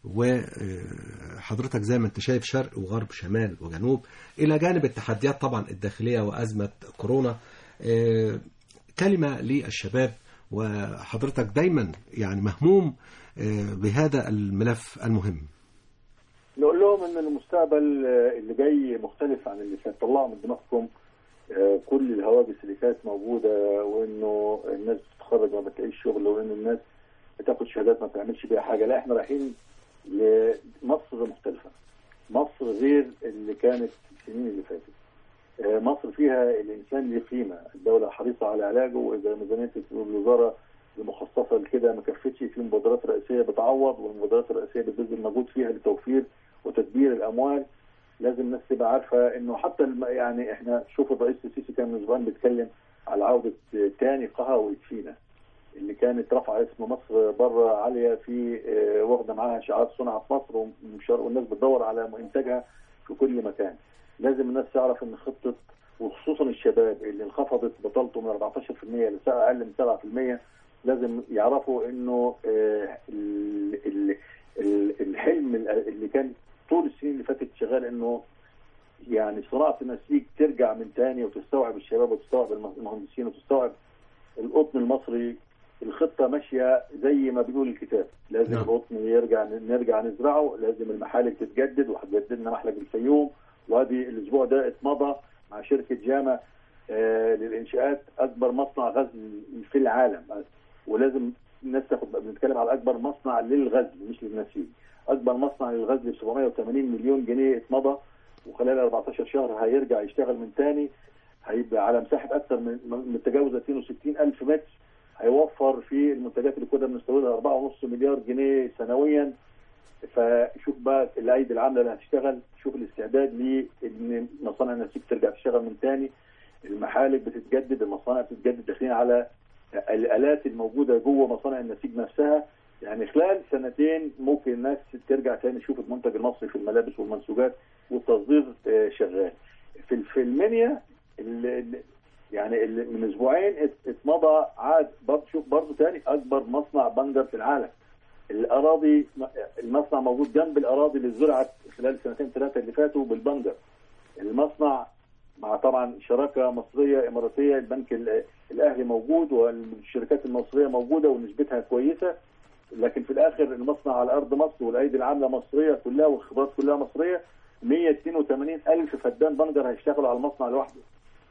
وحضرتك زي ما انت شايف شرق وغرب شمال وجنوب إلى جانب التحديات طبعا الداخلية وأزمة كورونا آه، كلمة للشباب وحضرتك دايما يعني مهموم آه، بهذا الملف المهم نقول لهم ان المستقبل آه، اللي جاي مختلف عن اللي كان طلعوا من دماغكم آه، كل الهواجس اللي كانت موجوده وانه الناس بتتخرج ما بتلاقيش شغل وان الناس بتاخد شهادات ما بتعملش بيها حاجه لا احنا رايحين لمصر مختلفه مصر غير اللي كانت السنين اللي فاتت آه، مصر فيها الانسان له قيمه الدوله حريصه على علاجه واذا ميزانيه الوزاره المخصصه لكده ما كفتش في مبادرات رئيسيه بتعوض والمبادرات الرئيسيه بتبذل مجهود فيها لتوفير وتدبير الاموال لازم الناس تبقى عارفه انه حتى الم- يعني احنا شوف الرئيس السيسي كان من زمان بيتكلم على عوده تاني قها وادفينا اللي كانت رافعه اسم مصر بره عاليه في آه، واخده معاها شعار صنع في مصر ومشار- والناس بتدور على انتاجها في كل مكان لازم الناس تعرف ان خطه وخصوصا الشباب اللي انخفضت بطالته من 14% لساعة اقل من 7% لازم يعرفوا انه آه، ال- ال- ال- الحلم اللي كان طول السنين اللي فاتت شغال انه يعني صناعه النسيج ترجع من تاني وتستوعب الشباب وتستوعب المهندسين وتستوعب القطن المصري الخطه ماشيه زي ما بيقول الكتاب لازم نعم. القطن يرجع نرجع نزرعه لازم المحالق تتجدد وهتجدد لنا محلق الفيوم وادي الاسبوع ده اتمضى مع شركه جاما آه للانشاءات اكبر مصنع غزل في العالم ولازم الناس تاخد بنتكلم على اكبر مصنع للغزل مش للنسيج اكبر مصنع للغزل ب 780 مليون جنيه اتمضى وخلال 14 شهر هيرجع يشتغل من تاني هيبقى على مساحه اكثر من من تجاوز 62 الف متر هيوفر في المنتجات اللي كنا بنستوردها 4.5 مليار جنيه سنويا فشوف بقى الايدي العامله اللي هتشتغل شوف الاستعداد لان مصانع النسيج ترجع تشتغل من تاني المحالق بتتجدد المصانع بتتجدد داخلين على الالات الموجوده جوه مصانع النسيج نفسها يعني خلال سنتين ممكن الناس ترجع تاني تشوف المنتج المصري في الملابس والمنسوجات والتصدير آه، شغال في في المنيا ال- ال- يعني ال- من اسبوعين ات- اتمضى عاد برضه شوف برضه تاني اكبر مصنع بنجر في العالم الاراضي المصنع موجود جنب الاراضي اللي زرعت خلال السنتين ثلاثه اللي فاتوا بالبنجر المصنع مع طبعا شراكه مصريه اماراتيه البنك ال- الاهلي موجود والشركات المصريه موجوده ونسبتها كويسه لكن في الاخر المصنع على ارض مصر والايدي العامله مصريه كلها والخبرات كلها مصريه 182 الف فدان بنجر هيشتغلوا على المصنع لوحده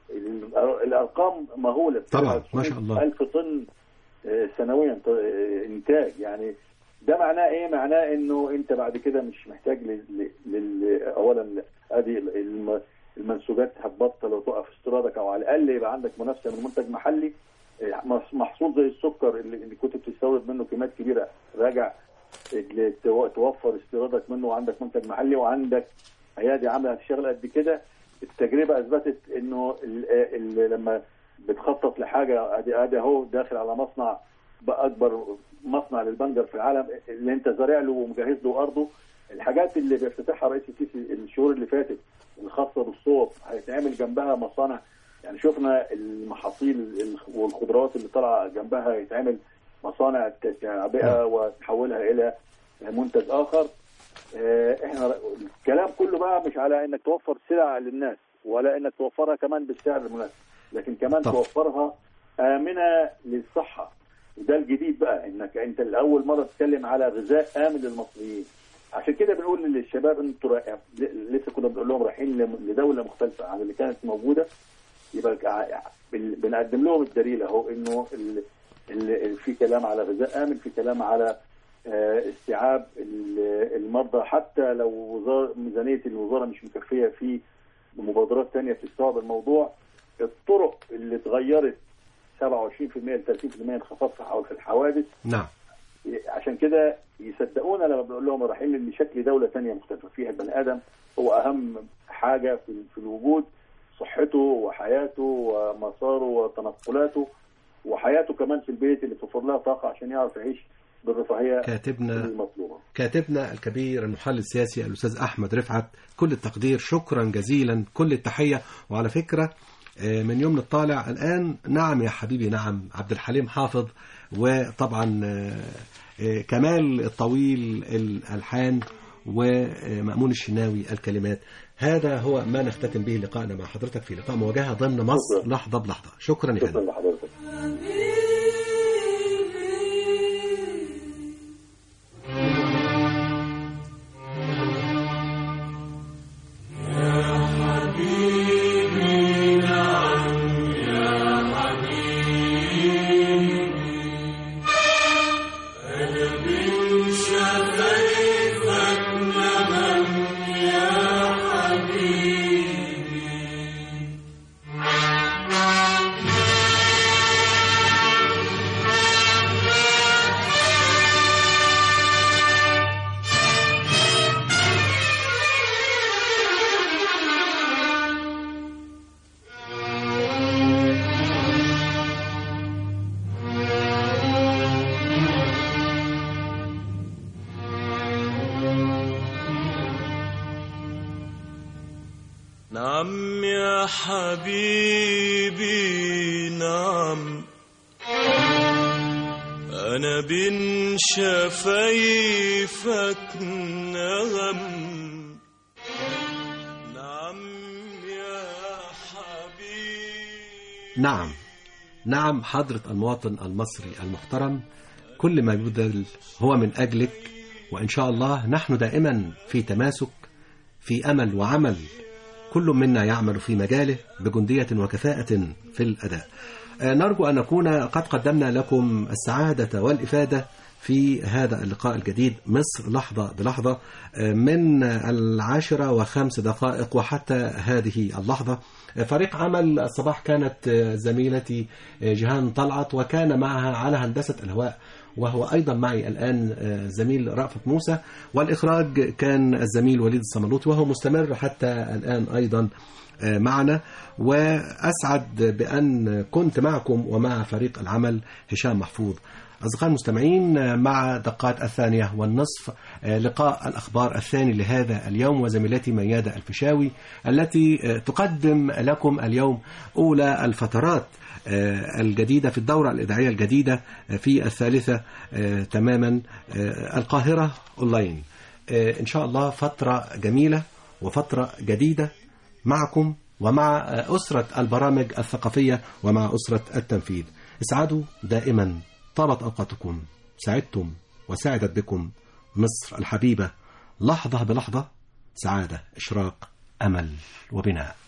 ال- الارقام مهوله طبعا ما شاء الله ألف طن آه، سنويا ط- آه، انتاج يعني ده معناه ايه؟ معناه انه انت بعد كده مش محتاج لل, لل... اولا ادي الم- المنسوجات هتبطل وتقف استيرادك او على الاقل يبقى عندك منافسه من منتج محلي آه، مح- محصول زي السكر اللي, اللي كنت بتستورد منه كميات كبيره راجع اللي تو- توفر استيرادك منه وعندك منتج محلي وعندك ايادي عامله هتشتغل قد كده التجربه اثبتت انه ال- ال- لما بتخطط لحاجه ادي ادي اهو داخل على مصنع باكبر مصنع للبنجر في العالم اللي انت زارع له ومجهز له ارضه الحاجات اللي بيفتتحها رئيس السيسي الشهور اللي فاتت الخاصه بالصوب هيتعمل جنبها مصانع يعني شفنا المحاصيل ال- والخضروات اللي طالعه جنبها هيتعمل مصانع تعبئه وتحولها الى منتج اخر آه، احنا الكلام كله بقى مش على انك توفر سلع للناس ولا انك توفرها كمان بالسعر المناسب لكن كمان طب. توفرها امنه للصحه وده الجديد بقى انك انت لاول مره تتكلم على غذاء امن للمصريين عشان كده بنقول للشباب انتوا رايح- لسه كنا بنقول لهم رايحين لم- لدوله مختلفه عن اللي كانت موجوده يبقى ع- بن- بنقدم لهم الدليل اهو انه ال- ال- في كلام على غذاء امن في كلام على آه، استيعاب ال- المرضى حتى لو وزارة ميزانيه الوزاره مش مكفيه في مبادرات تانية تستوعب الموضوع الطرق اللي اتغيرت 27% ل 30% انخفاض في الحوا- في الحوادث نعم عشان كده يصدقونا لما بنقول لهم رايحين لشكل دوله تانية مختلفه فيها البني ادم هو اهم حاجه في, في الوجود صحته وحياته ومساره وتنقلاته وحياته كمان في البيت اللي توفر لها طاقه عشان يعرف يعيش بالرفاهيه كاتبنا المطلوبه كاتبنا الكبير المحلل السياسي الأستاذ أحمد رفعت كل التقدير شكرا جزيلا كل التحية وعلى فكرة آه، من يوم الطالع الآن نعم يا حبيبي نعم عبد الحليم حافظ وطبعا آه، آه، كمال الطويل الألحان ومأمون الشناوي الكلمات هذا هو ما نختتم به لقائنا مع حضرتك في لقاء مواجهة ضمن مصر لحظة بلحظة شكرا يا فندم لحضرتك نعم يا حبيبي نعم أنا بين شفايفك نغم نعم يا نعم نعم حضرة المواطن المصري المحترم كل ما يبذل هو من أجلك وإن شاء الله نحن دائما في تماسك في أمل وعمل كل منا يعمل في مجاله بجندية وكفاءة في الأداء آه، نرجو أن نكون قد قدمنا لكم السعادة والإفادة في هذا اللقاء الجديد مصر لحظة بلحظة آه، من العاشرة وخمس دقائق وحتى هذه اللحظة آه، فريق عمل الصباح كانت آه، زميلتي آه، جيهان طلعت وكان معها على هندسة الهواء وهو أيضا معي الآن آه، زميل رأفت موسى والإخراج كان الزميل وليد الصملوطي وهو مستمر حتى الآن أيضا آه، معنا وأسعد بأن كنت معكم ومع فريق العمل هشام محفوظ أصدقائي المستمعين مع دقات الثانية والنصف لقاء الأخبار الثاني لهذا اليوم وزميلتي ميادة الفيشاوي التي تقدم لكم اليوم أولى الفترات الجديدة في الدورة الإذاعية الجديدة في الثالثة تماما القاهرة أونلاين إن شاء الله فترة جميلة وفترة جديدة معكم ومع أسرة البرامج الثقافية ومع أسرة التنفيذ اسعدوا دائما طابت أوقاتكم سعدتم وسعدت بكم مصر الحبيبة لحظة بلحظة سعادة إشراق أمل وبناء